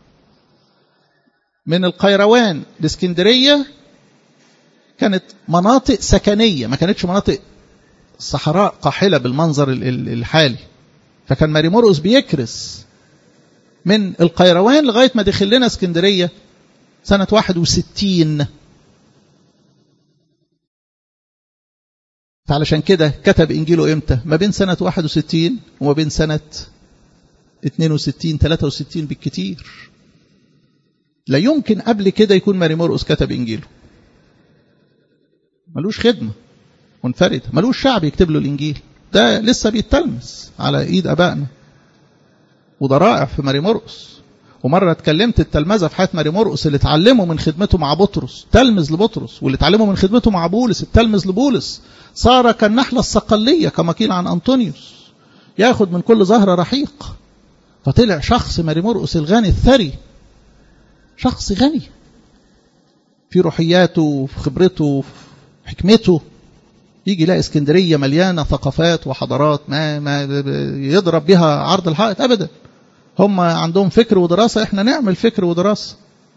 من القيروان لاسكندرية كانت مناطق سكنية ما كانتش مناطق صحراء قاحلة بالمنظر الحالي فكان ماري مرقس بيكرس من القيروان لغاية ما دخل لنا اسكندرية سنة 61 فعلشان كده كتب إنجيله إمتى ما بين سنة 61 وما بين سنة 62 63 بالكتير لا يمكن قبل كده يكون ماري مرقس كتب إنجيله ملوش خدمة منفردة ملوش شعب يكتب له الإنجيل ده لسه بيتلمس على إيد أبائنا وده رائع في ماري مرقس ومرة اتكلمت التلمذة في حياة ماري مرقس اللي اتعلموا من خدمته مع بطرس تلمذ لبطرس واللي اتعلموا من خدمته مع بولس التلمذ لبولس صار كالنحلة الصقلية كما قيل عن أنطونيوس ياخد من كل زهرة رحيق فطلع شخص ماري مرقس الغني الثري شخص غني في روحياته في خبرته في حكمته يجي يلاقي اسكندريه مليانه ثقافات وحضارات ما ما يضرب بها عرض الحائط ابدا هم عندهم فكر ودراسه احنا نعمل فكر ودراسه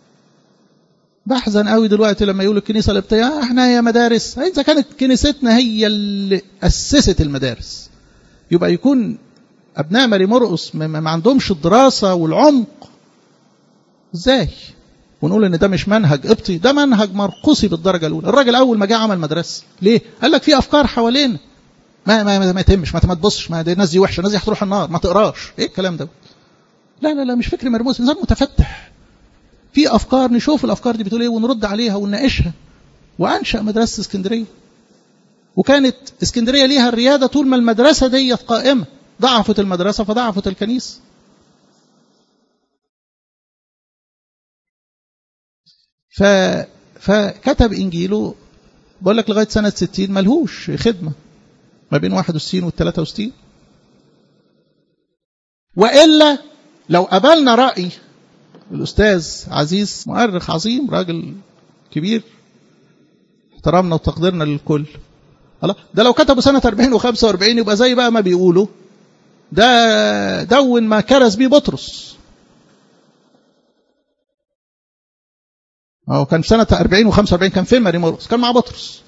بحزن قوي دلوقتي لما يقولوا الكنيسه اللي بتاع احنا هي مدارس اذا كانت كنيستنا هي اللي اسست المدارس يبقى يكون ابناء ماري مرقس ما عندهمش الدراسه والعمق ازاي ونقول ان ده مش منهج قبطي ده منهج مرقصي بالدرجه الاولى الراجل اول ما جه عمل مدرسه ليه قال لك في افكار حوالينا ما ما ما, ما تهمش ما, ما تبصش ما دي الناس دي وحشه الناس دي هتروح النار ما تقراش ايه الكلام ده لا لا لا مش فكر مرموز انسان متفتح في افكار نشوف الافكار دي بتقول ايه ونرد عليها ونناقشها وانشا مدرسه اسكندريه وكانت اسكندريه ليها الرياده طول ما المدرسه ديت قائمه ضعفت المدرسه فضعفت الكنيسه ف فكتب انجيله بقول لك لغايه سنه 60 ملهوش خدمه ما بين 61 وال 63 والا لو قبلنا راي الاستاذ عزيز مؤرخ عظيم راجل كبير احترامنا وتقديرنا للكل الله ده لو كتبوا سنه 40 و45 يبقى زي بقى ما بيقولوا ده دون ما كرز بيه بطرس هو كان سنة 40 و45 كان فين ماري مرقس؟ كان مع بطرس.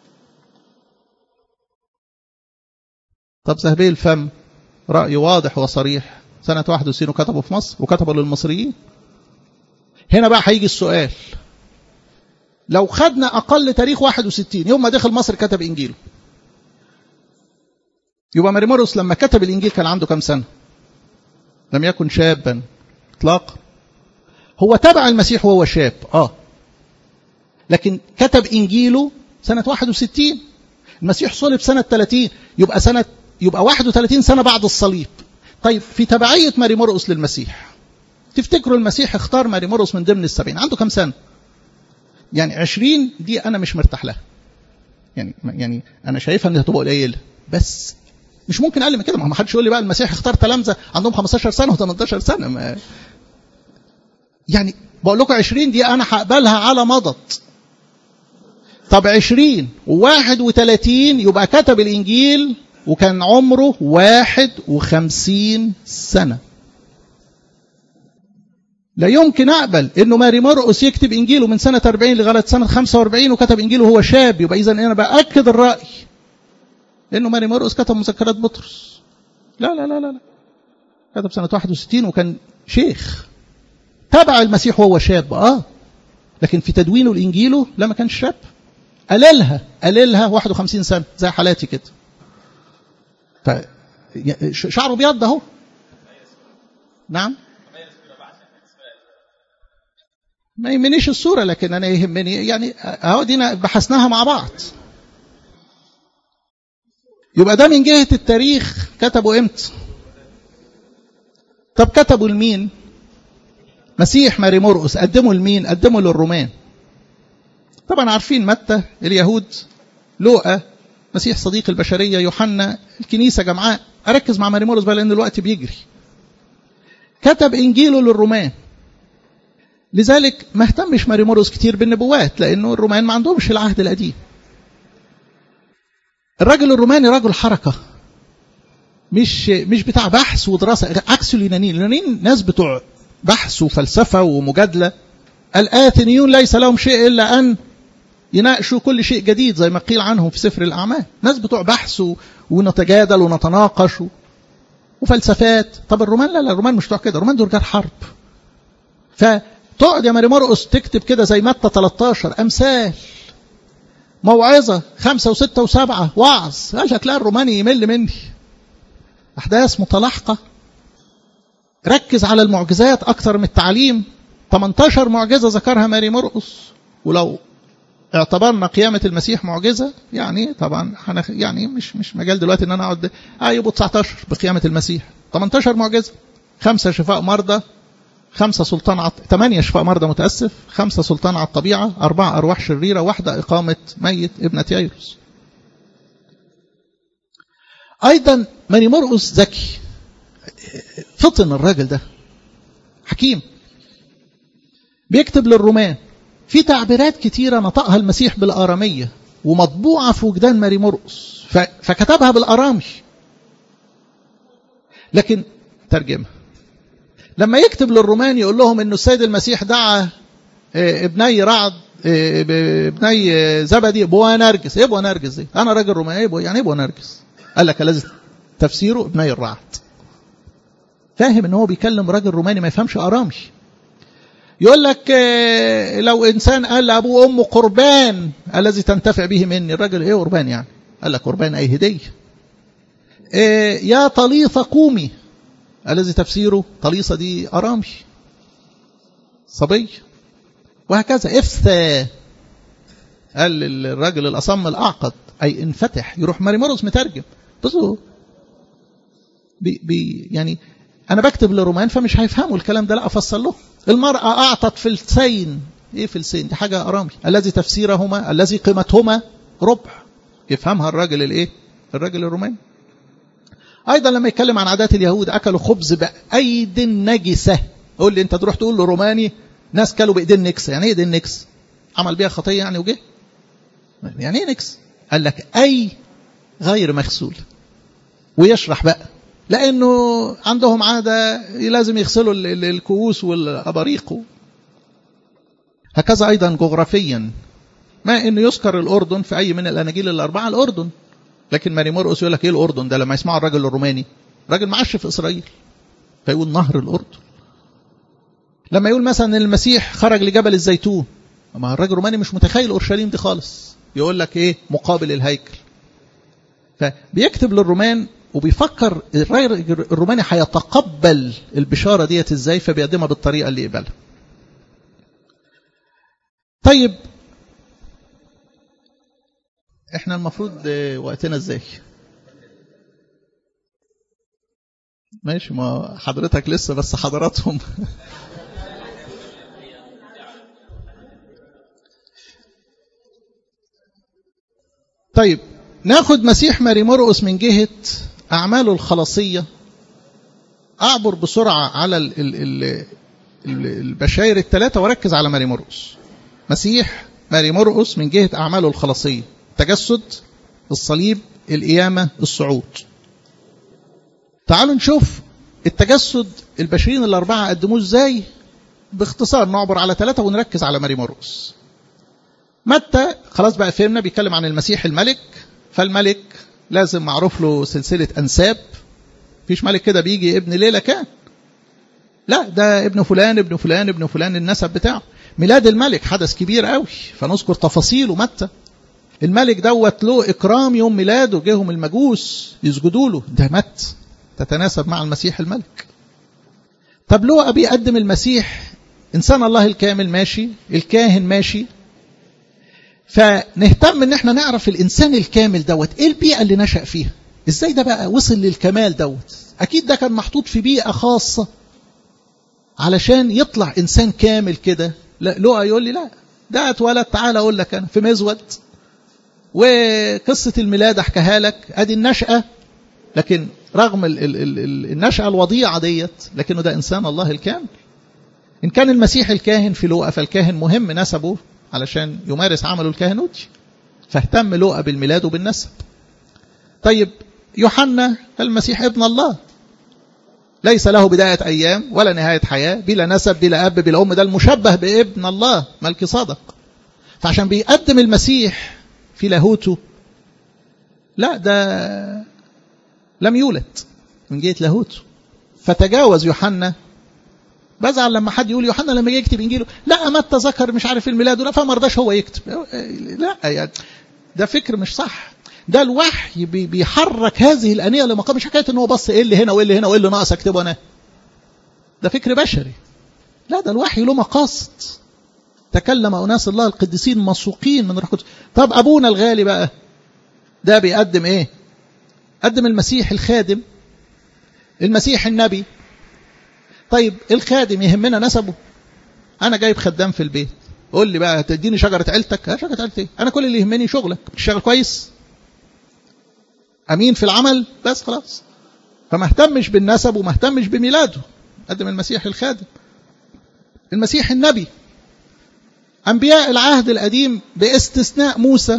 طب ذهبي الفم رأي واضح وصريح سنة 61 وكتبه في مصر وكتبه للمصريين. هنا بقى هيجي السؤال لو خدنا أقل تاريخ 61 يوم ما دخل مصر كتب إنجيله. يبقى ماري مرقس لما كتب الإنجيل كان عنده كام سنة؟ لم يكن شابا إطلاقا. هو تبع المسيح وهو شاب اه لكن كتب انجيله سنه 61 المسيح صلب سنه 30 يبقى سنه يبقى 31 سنه بعد الصليب طيب في تبعيه ماري مرقس للمسيح تفتكروا المسيح اختار ماري مرقس من ضمن السبعين عنده كام سنه يعني 20 دي انا مش مرتاح لها يعني يعني انا شايفها انها تبقى قليله بس مش ممكن اقل من كده ما حدش يقول لي بقى المسيح اختار تلامذه عندهم 15 سنه و18 سنه ما يعني بقول لكم 20 دي انا هقبلها على مضض طب 20 و31 يبقى كتب الانجيل وكان عمره 51 سنه لا يمكن اقبل انه ماري مرقس يكتب انجيله من سنه 40 لغايه سنه 45 وكتب انجيله وهو شاب يبقى اذا انا باكد الراي انه ماري مرقس كتب مذكرات بطرس لا لا لا لا كتب سنه 61 وكان شيخ تبع المسيح وهو شاب اه لكن في تدوينه لانجيله لا ما كانش شاب قللها قللها 51 سنة زي حالاتي كده ف شعره ابيض اهو نعم ما يهمنيش الصورة لكن أنا يهمني يعني أهو دينا بحثناها مع بعض يبقى ده من جهة التاريخ كتبوا امتى طب كتبوا لمين مسيح ماري مرقس قدموا لمين قدموا للرومان طبعا عارفين متى اليهود لوقا مسيح صديق البشرية يوحنا الكنيسة جمعاء أركز مع ماري مرقس بقى لأن الوقت بيجري كتب إنجيله للرومان لذلك ما اهتمش ماري مرقس كتير بالنبوات لأنه الرومان ما عندهمش العهد القديم الراجل الروماني رجل حركة مش مش بتاع بحث ودراسة عكس اليونانيين اليونانيين ناس بتوع بحث وفلسفة ومجادلة الآثنيون ليس لهم شيء إلا أن يناقشوا كل شيء جديد زي ما قيل عنهم في سفر الأعمال ناس بتوع بحث ونتجادل ونتناقش وفلسفات طب الرومان لا لا الرومان مش بتوع كده الرومان دول رجال حرب فتقعد يا ماري مرقس تكتب كده زي متى 13 أمثال موعظة خمسة وستة وسبعة وعظ قال لك لا الروماني يمل مني أحداث متلاحقة ركز على المعجزات أكثر من التعليم 18 معجزة ذكرها ماري مرقس ولو اعتبرنا قيامة المسيح معجزة يعني طبعا يعني مش مش مجال دلوقتي ان انا اقعد اه يبقوا 19 بقيامة المسيح 18 معجزة خمسة شفاء مرضى خمسة سلطان عط... ثمانية شفاء مرضى متأسف خمسة سلطان على الطبيعة أربعة أرواح شريرة واحدة إقامة ميت ابنة ييروس أيضا ماري مرقس ذكي فطن الراجل ده حكيم بيكتب للرومان في تعبيرات كتيرة نطقها المسيح بالآرامية ومطبوعة في وجدان ماري مرقس فكتبها بالآرامي لكن ترجمها لما يكتب للرومان يقول لهم انه السيد المسيح دعا ابني رعد ابني زبدي بوانرجس ايه بوانرجس دي انا راجل روماني ايه يعني ايه بوانرجس قال لك لازم تفسيره ابني الرعد فاهم ان هو بيكلم راجل روماني ما يفهمش ارامي يقول لك لو انسان قال لابوه وامه قربان الذي تنتفع به مني الراجل ايه قربان يعني قال لك قربان اي هديه يا طليثه قومي الذي تفسيره طليصة دي أرامي صبي وهكذا افتى قال الراجل الأصم الأعقد أي انفتح يروح ماري مرقس مترجم بصوا بي بي يعني أنا بكتب لرومان فمش هيفهموا الكلام ده لا أفصل له المرأة أعطت فلسين إيه فلسين دي حاجة أرامي الذي تفسيرهما الذي قيمتهما ربع يفهمها الراجل الإيه الراجل الروماني أيضا لما يتكلم عن عادات اليهود أكلوا خبز بأيد نجسة قول لي أنت تروح تقول له روماني ناس كلوا بإيدين نكس يعني إيه إيدين نكس عمل بيها خطية يعني وجه يعني إيه نكس قال لك أي غير مغسول ويشرح بقى لأنه عندهم عادة لازم يغسلوا الكؤوس والأباريق هكذا أيضا جغرافيا ما أنه يذكر الأردن في أي من الأناجيل الأربعة الأردن لكن ماري مرقس يقول لك ايه الاردن ده لما يسمعوا الراجل الروماني راجل معش في اسرائيل فيقول نهر الاردن لما يقول مثلا المسيح خرج لجبل الزيتون ما الراجل الروماني مش متخيل اورشليم دي خالص يقول لك ايه مقابل الهيكل فبيكتب للرومان وبيفكر الروماني هيتقبل البشاره ديت ازاي فبيقدمها بالطريقه اللي يقبلها طيب احنا المفروض وقتنا ازاي ماشي ما حضرتك لسه بس حضراتهم طيب ناخد مسيح ماري مرقس من جهة أعماله الخلاصية أعبر بسرعة على ال ال ال البشاير الثلاثة وركز على ماري مرقس مسيح ماري مرقس من جهة أعماله الخلاصية التجسد الصليب القيامة الصعود تعالوا نشوف التجسد البشرين الأربعة قدموه ازاي باختصار نعبر على ثلاثة ونركز على ماري مرقس متى خلاص بقى فهمنا بيتكلم عن المسيح الملك فالملك لازم معروف له سلسلة أنساب فيش ملك كده بيجي ابن ليلة كان لا ده ابن فلان ابن فلان ابن فلان النسب بتاعه ميلاد الملك حدث كبير قوي فنذكر تفاصيله متى الملك دوت له إكرام يوم ميلاده جيهم المجوس يسجدوا له ده مات تتناسب مع المسيح الملك طب لوقا بيقدم المسيح إنسان الله الكامل ماشي الكاهن ماشي فنهتم ان احنا نعرف الانسان الكامل دوت ايه البيئه اللي نشا فيها ازاي ده بقى وصل للكمال دوت اكيد ده كان محطوط في بيئه خاصه علشان يطلع انسان كامل كده لا لقى يقول لي لا ده اتولد تعالى اقول لك انا في مزود وقصه الميلاد احكيها لك ادي النشاه لكن رغم ال ال ال النشاه الوضيعه ديت لكنه ده انسان الله الكامل ان كان المسيح الكاهن في لوقا فالكاهن مهم نسبه علشان يمارس عمله الكهنوتي فاهتم لوقا بالميلاد وبالنسب طيب يوحنا المسيح ابن الله ليس له بداية أيام ولا نهاية حياة بلا نسب بلا أب بلا أم ده المشبه بابن الله ملك صادق فعشان بيقدم المسيح في لاهوته لا ده لم يولد من جهة لاهوته فتجاوز يوحنا بزعل لما حد يقول يوحنا لما يكتب انجيله لا متى ذكر مش عارف الميلاد لا فما رضاش هو يكتب لا يعني ده فكر مش صح ده الوحي بيحرك هذه الانيه لمقام مش حكايه ان هو بص ايه اللي هنا وايه اللي هنا وايه اللي ناقص اكتبه انا ده فكر بشري لا ده الوحي له مقاصد تكلم اناس الله القديسين مسوقين من روح القدس طب ابونا الغالي بقى ده بيقدم ايه قدم المسيح الخادم المسيح النبي طيب الخادم يهمنا نسبه انا جايب خدام في البيت قول لي بقى تديني شجره عيلتك ها شجره عيلتي انا كل اللي يهمني شغلك الشغل كويس امين في العمل بس خلاص فما اهتمش بالنسب وما اهتمش بميلاده قدم المسيح الخادم المسيح النبي انبياء العهد القديم باستثناء موسى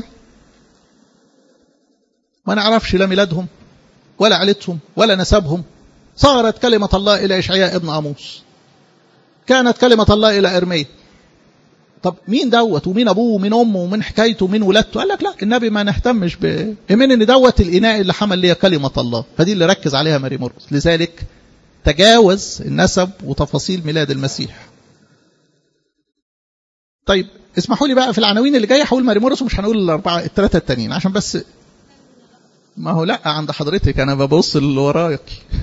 ما نعرفش لا ميلادهم ولا عيلتهم ولا نسبهم صارت كلمة الله إلى إشعياء ابن عموس كانت كلمة الله إلى إرميا طب مين دوت ومين أبوه ومين أمه ومين حكايته ومين ولادته قال لك لا النبي ما نهتمش ب من إن دوت الإناء اللي حمل لي كلمة الله فدي اللي ركز عليها ماري مرقس لذلك تجاوز النسب وتفاصيل ميلاد المسيح طيب اسمحوا لي بقى في العناوين اللي جايه هقول ماري مرقس ومش هنقول الاربعه الثلاثه التانيين عشان بس ما هو لا عند حضرتك انا ببص اللي وراك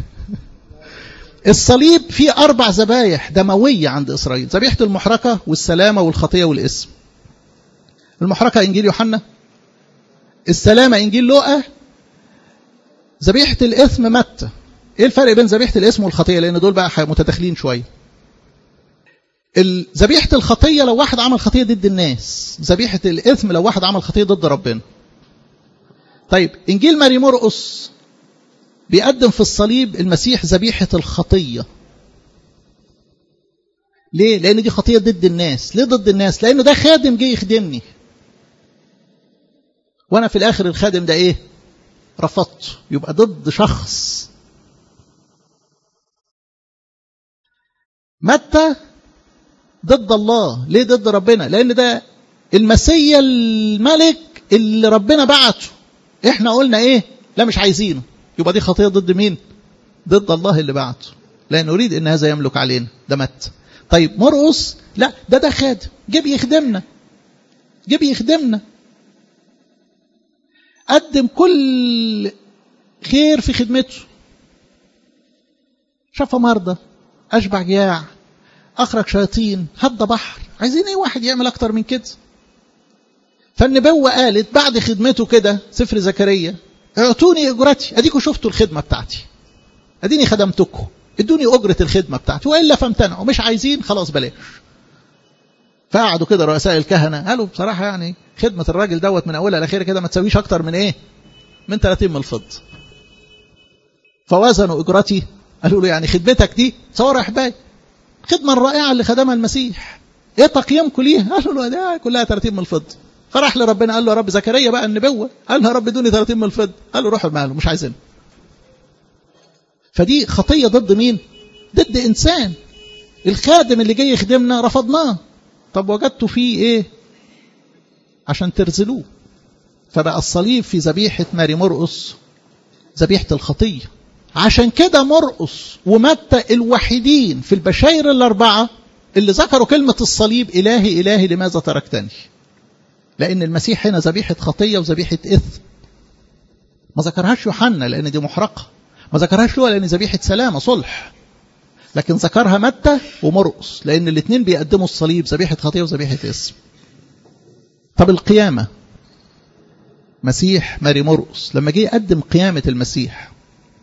الصليب فيه أربع ذبايح دموية عند إسرائيل ذبيحة المحرقة والسلامة والخطية والاسم المحرقة إنجيل يوحنا السلامة إنجيل لوقا ذبيحة الإثم متى إيه الفرق بين ذبيحة الإثم والخطية لأن دول بقى متداخلين شوية ذبيحة الخطية لو واحد عمل خطية ضد الناس ذبيحة الإثم لو واحد عمل خطية ضد ربنا طيب إنجيل ماري مرقس بيقدم في الصليب المسيح ذبيحة الخطية ليه؟ لأن دي خطية ضد الناس ليه ضد الناس؟ لأنه ده خادم جه يخدمني وأنا في الآخر الخادم ده إيه؟ رفضت يبقى ضد شخص متى ضد الله ليه ضد ربنا لأن ده المسيا الملك اللي ربنا بعته احنا قلنا ايه لا مش عايزينه يبقى دي خطية ضد مين ضد الله اللي بعته لا نريد ان هذا يملك علينا ده مات طيب مرقص لا ده ده خادم جه بيخدمنا جه بيخدمنا قدم كل خير في خدمته شفى مرضى اشبع جياع اخرج شياطين هد بحر عايزين ايه واحد يعمل اكتر من كده فالنبوة قالت بعد خدمته كده سفر زكريا اعطوني اجرتي اديكم شفتوا الخدمة بتاعتي اديني خدمتكم ادوني اجرة الخدمة بتاعتي والا فامتنعوا مش عايزين خلاص بلاش فقعدوا كده رؤساء الكهنة قالوا بصراحة يعني خدمة الراجل دوت من اولها لاخرها كده ما تسويش اكتر من ايه من 30 من الفضة فوزنوا اجرتي قالوا له يعني خدمتك دي تصور يا احبائي الخدمة الرائعة اللي خدمها المسيح ايه تقييمكم ليها قالوا له ده كلها 30 من الفضة فراح لربنا قال له يا رب زكريا بقى النبوة قال له يا رب ادوني 30 من الفضة قال له روحوا ماله مش عايزين فدي خطية ضد مين ضد إنسان الخادم اللي جاي يخدمنا رفضناه طب وجدتوا فيه ايه عشان ترزلوه فبقى الصليب في ذبيحة ماري مرقص ذبيحة الخطية عشان كده مرقص ومتى الوحيدين في البشاير الأربعة اللي ذكروا كلمة الصليب إلهي إلهي لماذا تركتني لأن المسيح هنا ذبيحة خطية وذبيحة إثم ما ذكرهاش يوحنا لأن دي محرقة ما ذكرهاش لوقا لأن ذبيحة سلامة صلح لكن ذكرها متى ومرقس لأن الاثنين بيقدموا الصليب ذبيحة خطية وذبيحة اسم طب القيامة مسيح ماري مرقس لما جه يقدم قيامة المسيح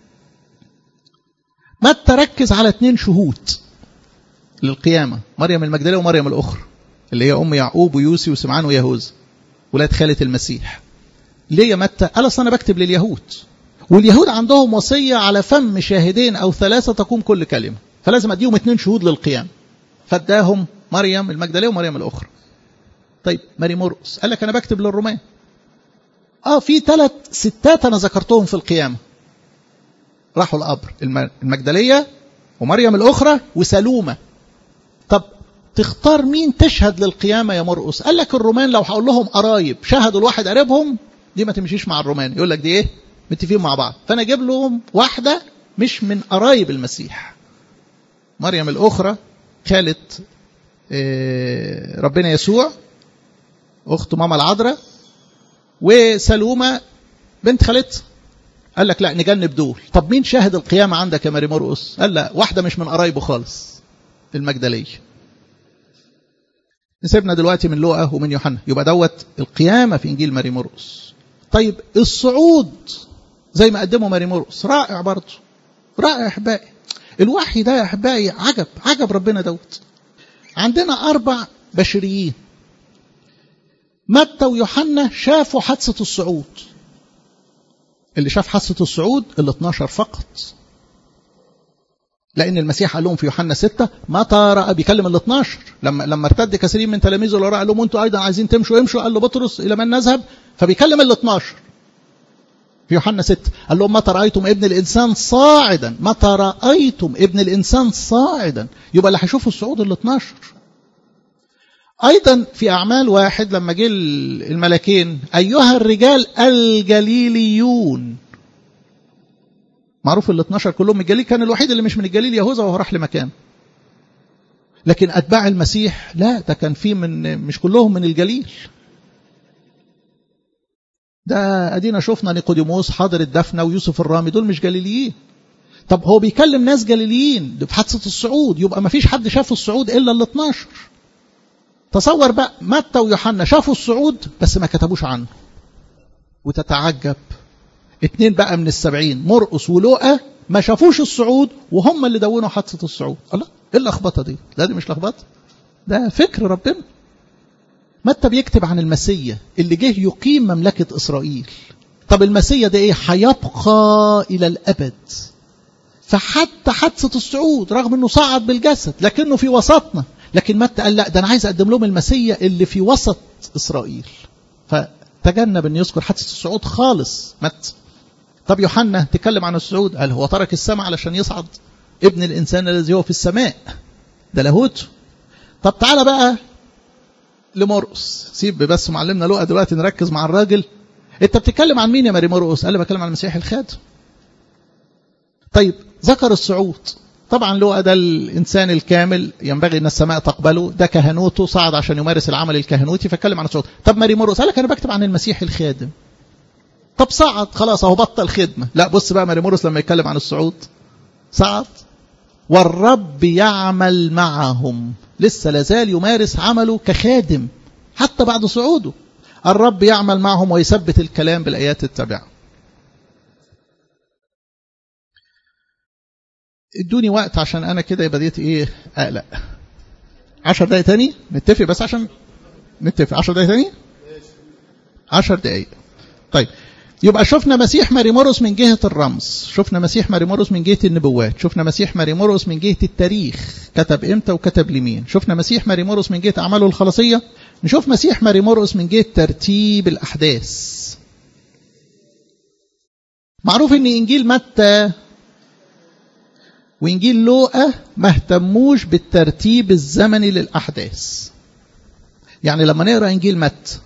متى ركز على اثنين شهود للقيامة مريم المجدلية ومريم الأخرى اللي هي أم يعقوب ويوسي وسمعان ويهوذا ولاد خالة المسيح ليه يا متى؟ قال أصل أنا بكتب لليهود واليهود عندهم وصية على فم شاهدين أو ثلاثة تقوم كل كلمة فلازم أديهم اثنين شهود للقيام فاداهم مريم المجدلية ومريم الأخرى طيب ماري مرقس قال لك أنا بكتب للرومان آه في ثلاث ستات أنا ذكرتهم في القيامة راحوا القبر المجدلية ومريم الأخرى وسلومة طب تختار مين تشهد للقيامة يا مرقس قال لك الرومان لو هقول لهم قرايب شهدوا الواحد قريبهم دي ما تمشيش مع الرومان يقول لك دي ايه متفقين مع بعض فانا اجيب لهم واحدة مش من قرايب المسيح مريم الأخرى خالة ربنا يسوع أخت ماما العذراء وسلومة بنت خالتها قال لك لا نجنب دول طب مين شاهد القيامة عندك يا ماري مرقس قال لا واحدة مش من قرايبه خالص المجدلية نسيبنا دلوقتي من لوقا ومن يوحنا يبقى دوت القيامة في إنجيل ماري مرقس طيب الصعود زي ما قدمه ماري مرقس رائع برضه رائع يا أحبائي الوحي ده يا أحبائي عجب عجب ربنا دوت عندنا أربع بشريين متى ويوحنا شافوا حادثة الصعود اللي شاف حادثة الصعود ال 12 فقط لأن المسيح قال لهم في يوحنا 6 متى رأى بيكلم ال 12 لما لما ارتد كثيرين من تلاميذه اللي قال لهم انتوا أيضا عايزين تمشوا امشوا قال له بطرس إلى من نذهب فبيكلم ال 12 في يوحنا 6 قال لهم متى رأيتم ابن الإنسان صاعدا متى رأيتم ابن الإنسان صاعدا يبقى اللي هيشوفوا الصعود ال 12 أيضا في أعمال واحد لما جه الملكين أيها الرجال الجليليون معروف ال 12 كلهم من الجليل كان الوحيد اللي مش من الجليل يهوذا وهو راح لمكان لكن أتباع المسيح لا ده كان في من مش كلهم من الجليل ده أدينا شفنا نيقوديموس حاضر الدفنة ويوسف الرامي دول مش جليليين طب هو بيكلم ناس جليليين في حادثة الصعود يبقى ما فيش حد شاف الصعود إلا ال 12 تصور بقى متى ويوحنا شافوا الصعود بس ما كتبوش عنه وتتعجب اتنين بقى من السبعين مرقس ولوقا ما شافوش الصعود وهم اللي دونوا حادثة الصعود الله ايه اللخبطة دي لا دي مش لخبطة ده فكر ربنا متى بيكتب عن المسيا اللي جه يقيم مملكة إسرائيل طب المسيا ده ايه هيبقى إلى الأبد فحتى حادثة الصعود رغم انه صعد بالجسد لكنه في وسطنا لكن متى قال لا ده انا عايز اقدم لهم المسيا اللي في وسط اسرائيل فتجنب ان يذكر حادثه الصعود خالص متى طب يوحنا تكلم عن الصعود قال هو ترك السماء علشان يصعد ابن الانسان الذي هو في السماء ده لاهوته طب تعالى بقى لمرقس سيب بس معلمنا لقى دلوقتي نركز مع الراجل انت بتتكلم عن مين يا ماري مرقس قال لي بتكلم عن المسيح الخادم طيب ذكر الصعود طبعا لوقا ده الإنسان الكامل ينبغي أن السماء تقبله ده كهنوته صعد عشان يمارس العمل الكهنوتي فاتكلم عن الصعود طب ماري مرقس قال لك أنا بكتب عن المسيح الخادم طب صعد خلاص اهو بطل خدمة لا بص بقى ماري مرقس لما يتكلم عن الصعود صعد والرب يعمل معهم لسه لازال يمارس عمله كخادم حتى بعد صعوده الرب يعمل معهم ويثبت الكلام بالآيات التابعة ادوني وقت عشان انا كده بديت ايه اقلق عشر دقايق تاني نتفق بس عشان نتفق عشر دقايق تاني عشر دقايق طيب يبقى شفنا مسيح ماريموروس من جهة الرمز شفنا مسيح ماريموروس من جهة النبوات شفنا مسيح ماريموروس من جهة التاريخ كتب امتى وكتب لمين شفنا مسيح ماريموروس من جهة أعماله الخلاصية نشوف مسيح ماريموروس من جهة ترتيب الأحداث معروف ان انجيل متى وإنجيل لوقا ما اهتموش بالترتيب الزمني للأحداث يعني لما نقرأ إنجيل متى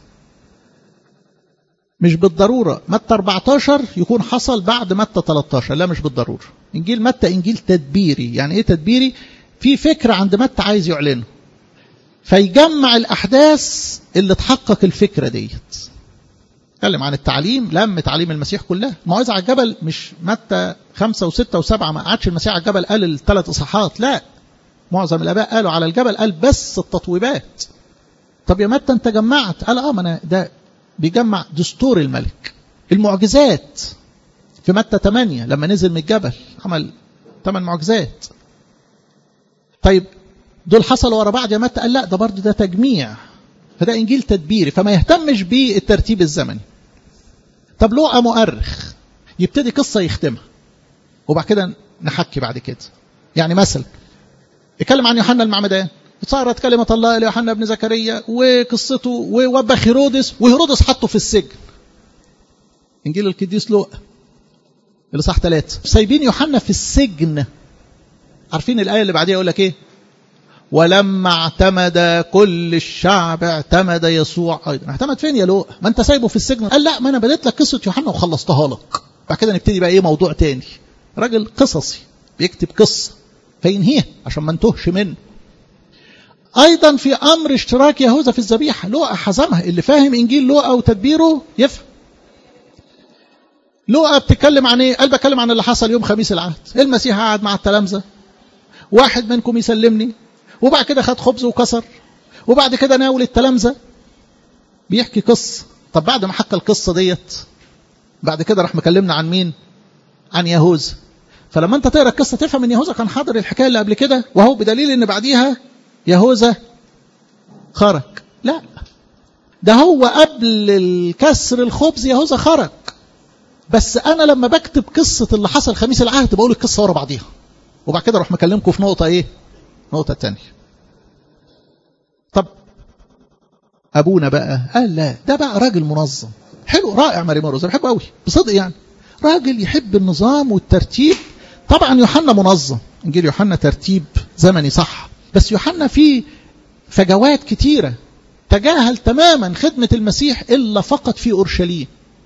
مش بالضرورة متى 14 يكون حصل بعد متى 13 لا مش بالضرورة إنجيل متى إنجيل تدبيري يعني إيه تدبيري في فكرة عند متى عايز يعلنه فيجمع الأحداث اللي تحقق الفكرة ديت اتكلم عن التعليم لم تعليم المسيح كلها الموعظة على الجبل مش متى خمسة وستة وسبعة ما قعدش المسيح على الجبل قال الثلاث إصحاحات لا معظم الآباء قالوا على الجبل قال بس التطويبات طب يا متى أنت جمعت قال اه ما أنا ده بيجمع دستور الملك المعجزات في متى 8 لما نزل من الجبل عمل ثمان معجزات طيب دول حصلوا ورا بعض يا متى قال لا ده برضه ده تجميع فده انجيل تدبيري فما يهتمش بالترتيب الزمني طب لوقا مؤرخ يبتدي قصه يختمها وبعد كده نحكي بعد كده يعني مثلا اتكلم عن يوحنا المعمدان صارت كلمة الله إلى يوحنا بن زكريا وقصته ووبخ هيرودس وهيرودس حطه في السجن إنجيل القديس لوقا اللي صح ثلاثة سايبين يوحنا في السجن عارفين الآية اللي بعديها يقول لك إيه ولما اعتمد كل الشعب اعتمد يسوع أيضا اعتمد فين يا لوقا ما أنت سايبه في السجن قال لا ما أنا بديت لك قصة يوحنا وخلصتها لك بعد كده نبتدي بقى إيه موضوع تاني راجل قصصي بيكتب قصة فينهيها عشان ما نتوهش منه أيضا في أمر اشتراك يهوذا في الذبيحة لوقا حزمها اللي فاهم إنجيل لوقا وتدبيره يفهم لوقا بتتكلم عن ايه؟ قال بتكلم عن اللي حصل يوم خميس العهد، المسيح قعد مع التلامذه واحد منكم يسلمني وبعد كده خد خبز وكسر وبعد كده ناول التلامذه بيحكي قصه، طب بعد ما حكى القصه ديت بعد كده راح مكلمنا عن مين؟ عن يهوذا. فلما انت تقرا القصه تفهم ان يهوذا كان حاضر الحكايه اللي قبل كده وهو بدليل ان بعديها يهوذا خرج. لا ده هو قبل الكسر الخبز يهوذا خرج. بس انا لما بكتب قصه اللي حصل خميس العهد بقول القصه ورا بعضيها وبعد كده اروح مكلمكم في نقطه ايه نقطه تانية طب ابونا بقى قال لا ده بقى راجل منظم حلو رائع ماري مروز بحبه قوي بصدق يعني راجل يحب النظام والترتيب طبعا يوحنا منظم انجيل يوحنا ترتيب زمني صح بس يوحنا فيه فجوات كتيره تجاهل تماما خدمه المسيح الا فقط في اورشليم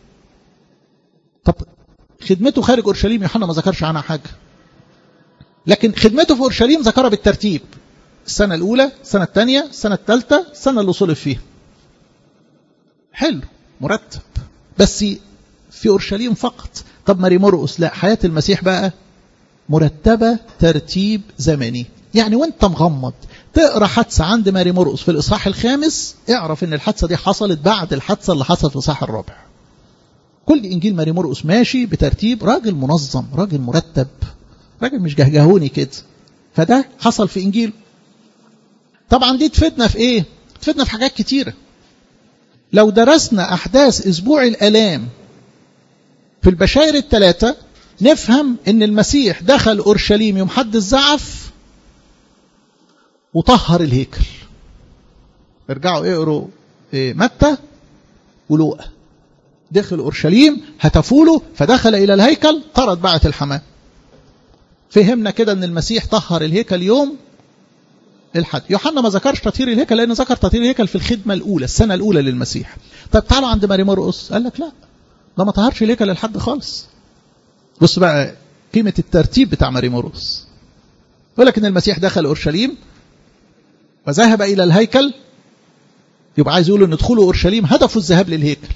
طب خدمته خارج اورشليم يوحنا ما ذكرش عنها حاجه لكن خدمته في اورشليم ذكرها بالترتيب السنه الاولى السنه الثانيه السنه الثالثه السنه اللي صلب فيها حلو مرتب بس في اورشليم فقط طب ماري مرقس لا حياه المسيح بقى مرتبه ترتيب زمني يعني وانت مغمض تقرا حادثه عند ماري مرقس في الاصحاح الخامس اعرف ان الحادثه دي حصلت بعد الحادثه اللي حصلت في الاصحاح الرابع كل انجيل ماري مرقس ماشي بترتيب راجل منظم راجل مرتب راجل مش جهجهوني كده فده حصل في انجيل طبعا دي تفيدنا في ايه تفيدنا في حاجات كتيره لو درسنا احداث اسبوع الالام في البشائر الثلاثه نفهم ان المسيح دخل اورشليم يوم حد الزعف وطهر الهيكل ارجعوا اقروا إيه متى ولوقا دخل اورشليم هتفوا له فدخل الى الهيكل طرد بعة الحمام فهمنا كده ان المسيح طهر الهيكل يوم الحد يوحنا ما ذكرش تطهير الهيكل لانه ذكر تطهير الهيكل في الخدمه الاولى السنه الاولى للمسيح طب تعالوا عند ماري مرقس قال لك لا ده ما طهرش الهيكل لحد خالص بص بقى قيمه الترتيب بتاع ماري مرقس يقول لك ان المسيح دخل اورشليم وذهب الى الهيكل يبقى عايز يقول ان دخوله اورشليم هدفه الذهاب للهيكل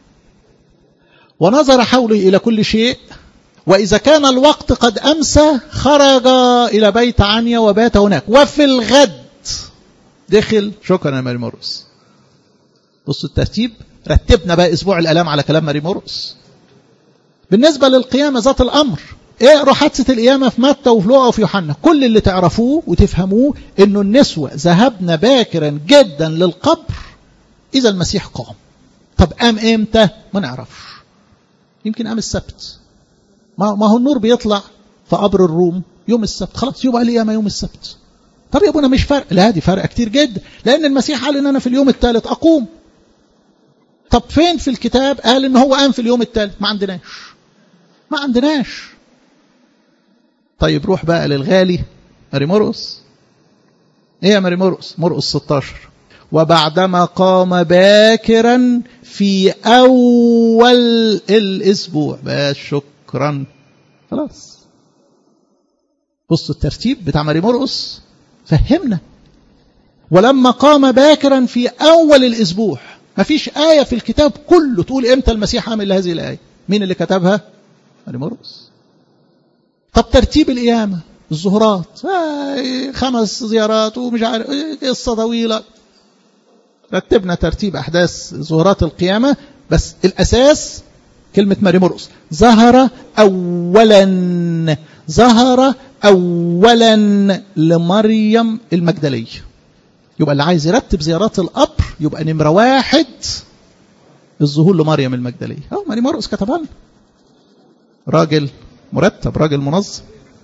ونظر حوله إلى كل شيء وإذا كان الوقت قد أمسى خرج إلى بيت عنيا وبات هناك وفي الغد دخل شكرا يا ماري مرقس بصوا الترتيب رتبنا بقى أسبوع الألام على كلام ماري مرقس بالنسبة للقيامة ذات الأمر اقروا حادثة القيامة في متى وفي لوقا وفي يوحنا كل اللي تعرفوه وتفهموه انه النسوة ذهبنا باكرا جدا للقبر إذا المسيح قام طب قام امتى ما نعرفش يمكن قام السبت ما ما هو النور بيطلع في قبر الروم يوم السبت خلاص يبقى القيامه يوم السبت طب يا ابونا مش فرق لا دي فرق كتير جدا لان المسيح قال ان انا في اليوم الثالث اقوم طب فين في الكتاب قال ان هو قام في اليوم الثالث ما عندناش ما عندناش طيب روح بقى للغالي ماري مرقس ايه يا ماري مرقس مرقس 16 وبعدما قام باكرا في أول الأسبوع بس شكرا خلاص بصوا الترتيب بتاع ماري مرقس فهمنا ولما قام باكرا في أول الأسبوع ما فيش آية في الكتاب كله تقول إمتى المسيح عمل هذه الآية مين اللي كتبها ماري مرقس طب ترتيب القيامة الظهورات آه خمس زيارات ومش عارف قصة طويلة رتبنا ترتيب أحداث ظهورات القيامة بس الأساس كلمة ماري مرقس ظهر أولا ظهر أولا لمريم المجدلية يبقى اللي عايز يرتب زيارات القبر يبقى نمرة واحد الظهور لمريم المجدلية أو ماري مرقس كتبها لنا راجل مرتب راجل منظم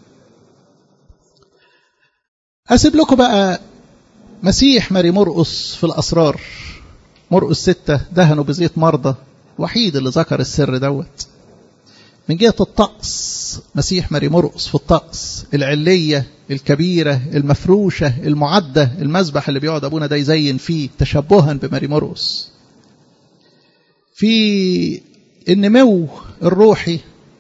أسيب لكم بقى مسيح ماري مرقس في الأسرار مرقس ستة دهنوا بزيت مرضى الوحيد اللي ذكر السر دوت من جهة الطقس مسيح ماري مرقس في الطقس العلية الكبيرة المفروشة المعدة المذبح اللي بيقعد أبونا ده يزين فيه تشبها بماري مرقس في النمو الروحي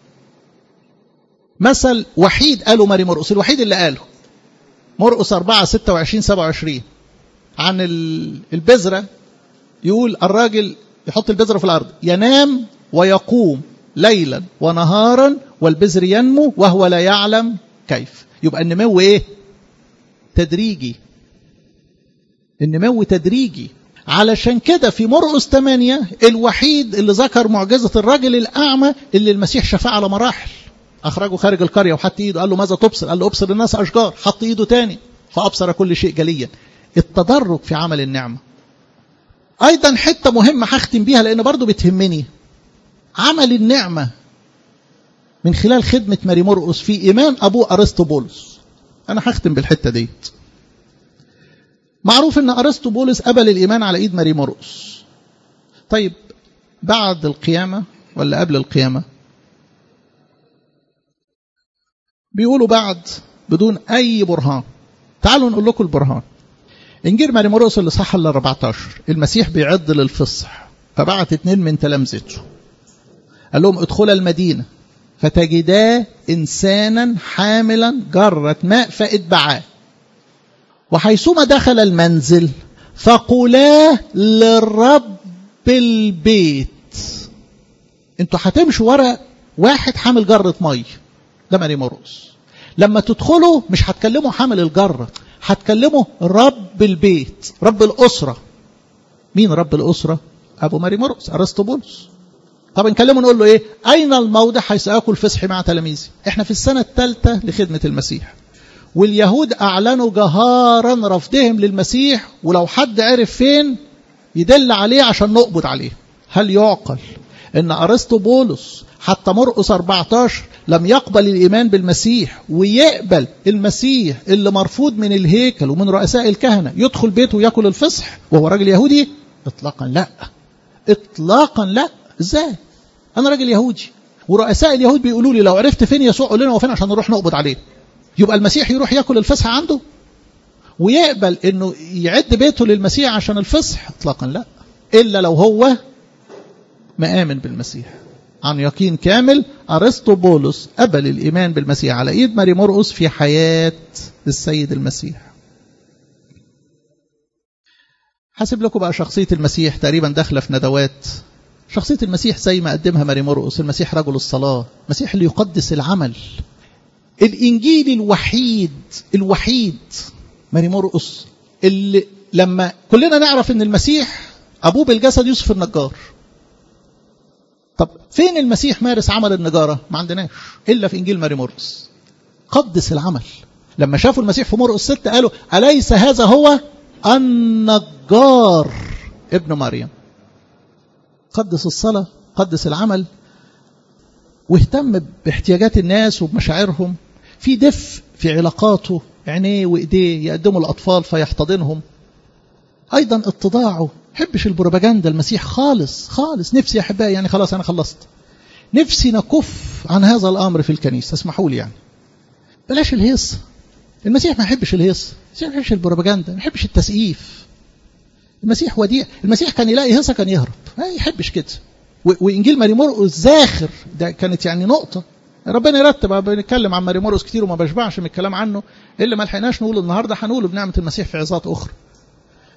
مثل وحيد قاله ماري مرقس الوحيد اللي قاله مرقس 4 26 27 عن البذرة يقول الراجل يحط البذرة في الأرض ينام ويقوم ليلا ونهارا والبذر ينمو وهو لا يعلم كيف يبقى النمو ايه تدريجي النمو تدريجي علشان كده في مرقس 8 الوحيد اللي ذكر معجزة الرجل الأعمى اللي المسيح شفاه على مراحل أخرجه خارج القرية وحط إيده قال له ماذا تبصر قال له أبصر الناس أشجار حط إيده تاني فأبصر كل شيء جليا التدرج في عمل النعمة أيضا حتة مهمة هختم بيها لأن برضو بتهمني عمل النعمة من خلال خدمة ماري مرقس في إيمان أبوه أرسطوبولس أنا هختم بالحتة ديت معروف أن أرسطوبولس قبل الإيمان على إيد ماري مرقس طيب بعد القيامة ولا قبل القيامة بيقولوا بعد بدون أي برهان تعالوا نقول لكم البرهان إنجيل ماري مرقس اللي صح ال 14 المسيح بيعد للفصح فبعت اتنين من تلامذته قال لهم ادخل المدينة فتجدا إنسانا حاملا جرة ماء فاتبعاه وحيثما دخل المنزل فقولاه للرب البيت انتوا هتمشوا ورا واحد حامل جرة مية ده ماري مرقس لما تدخلوا مش هتكلموا حامل الجرة هتكلموا رب البيت رب الأسرة مين رب الأسرة أبو ماري مرقس أرسطوبولس طب نكلمه نقول له ايه اين الموضع حيث اكل فسحي مع تلاميذي احنا في السنه الثالثه لخدمه المسيح واليهود اعلنوا جهارا رفضهم للمسيح ولو حد عرف فين يدل عليه عشان نقبض عليه هل يعقل ان ارسطو بولس حتى مرقس 14 لم يقبل الايمان بالمسيح ويقبل المسيح اللي مرفوض من الهيكل ومن رؤساء الكهنه يدخل بيته وياكل الفصح وهو راجل يهودي اطلاقا لا اطلاقا لا ازاي انا راجل يهودي ورؤساء اليهود بيقولوا لي لو عرفت فين يسوع قول لنا وفين عشان نروح نقبض عليه يبقى المسيح يروح ياكل الفصح عنده ويقبل انه يعد بيته للمسيح عشان الفصح اطلاقا لا الا لو هو مآمن بالمسيح عن يقين كامل ارسطو بولس قبل الايمان بالمسيح على ايد ماري مرقس في حياه السيد المسيح حاسب لكم بقى شخصيه المسيح تقريبا داخله في ندوات شخصية المسيح زي ما قدمها ماري مرقس المسيح رجل الصلاة المسيح اللي يقدس العمل الإنجيل الوحيد الوحيد ماري مرقس اللي لما كلنا نعرف ان المسيح أبوه بالجسد يوسف النجار طب فين المسيح مارس عمل النجارة ما عندناش إلا في إنجيل ماري مرقس قدس العمل لما شافوا المسيح في مرقس ستة قالوا أليس هذا هو النجار ابن مريم قدس الصلاة قدس العمل واهتم باحتياجات الناس وبمشاعرهم في دفء في علاقاته عينيه وايديه يقدموا الاطفال فيحتضنهم ايضا اتضاعه حبش البروباجندا المسيح خالص خالص نفسي يا احبائي يعني خلاص انا خلصت نفسي نكف عن هذا الامر في الكنيسه اسمحوا لي يعني بلاش الهيص المسيح ما يحبش الهيص المسيح ما يحبش البروباجندا ما يحبش التسقيف المسيح وديع المسيح كان يلاقي هيصه كان يهرب ما يحبش كده وانجيل ماري مرقس زاخر ده كانت يعني نقطه ربنا يرتب بنتكلم عن ماري مرقس كتير وما بشبعش من الكلام عنه اللي ما لحقناش نقول النهارده هنقوله بنعمه المسيح في عظات اخرى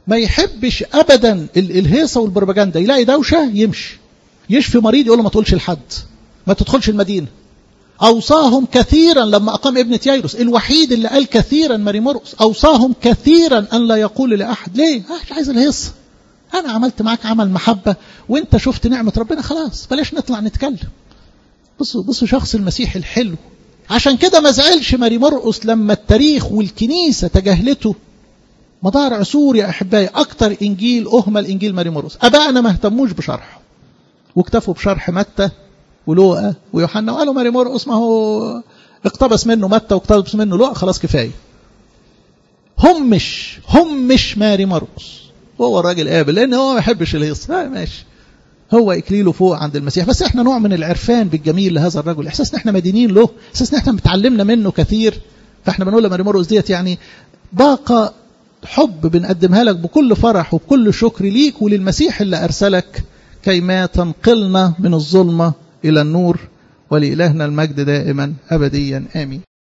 ما يحبش ابدا الهيصه والبروباجندا يلاقي دوشه يمشي يشفي مريض يقول له ما تقولش لحد ما تدخلش المدينه اوصاهم كثيرا لما اقام ابن تييروس الوحيد اللي قال كثيرا ماري مرقس اوصاهم كثيرا ان لا يقول لاحد ليه مش عايز الهيصه انا عملت معاك عمل محبه وانت شفت نعمه ربنا خلاص بلاش نطلع نتكلم بصوا بصوا شخص المسيح الحلو عشان كده ما زعلش ماري مرقس لما التاريخ والكنيسه تجاهلته مدار عصور يا احبائي اكتر انجيل اهمل انجيل ماري مرقس ابائنا ما اهتموش بشرحه واكتفوا بشرح متى ولوقا ويوحنا وقالوا ماري مرقس ما هو اقتبس منه متى واقتبس منه لوقا خلاص كفايه هم مش هم مش ماري مرقس هو الراجل قابل لان هو ما يحبش الهيص آه ماشي هو اكليله فوق عند المسيح بس احنا نوع من العرفان بالجميل لهذا الرجل احساس ان احنا مدينين له احساس ان احنا متعلمنا منه كثير فاحنا بنقول لماري مرقس ديت يعني باقه حب بنقدمها لك بكل فرح وبكل شكر ليك وللمسيح اللي ارسلك كيما تنقلنا من الظلمه الى النور ولإلهنا المجد دائما أبديا آمين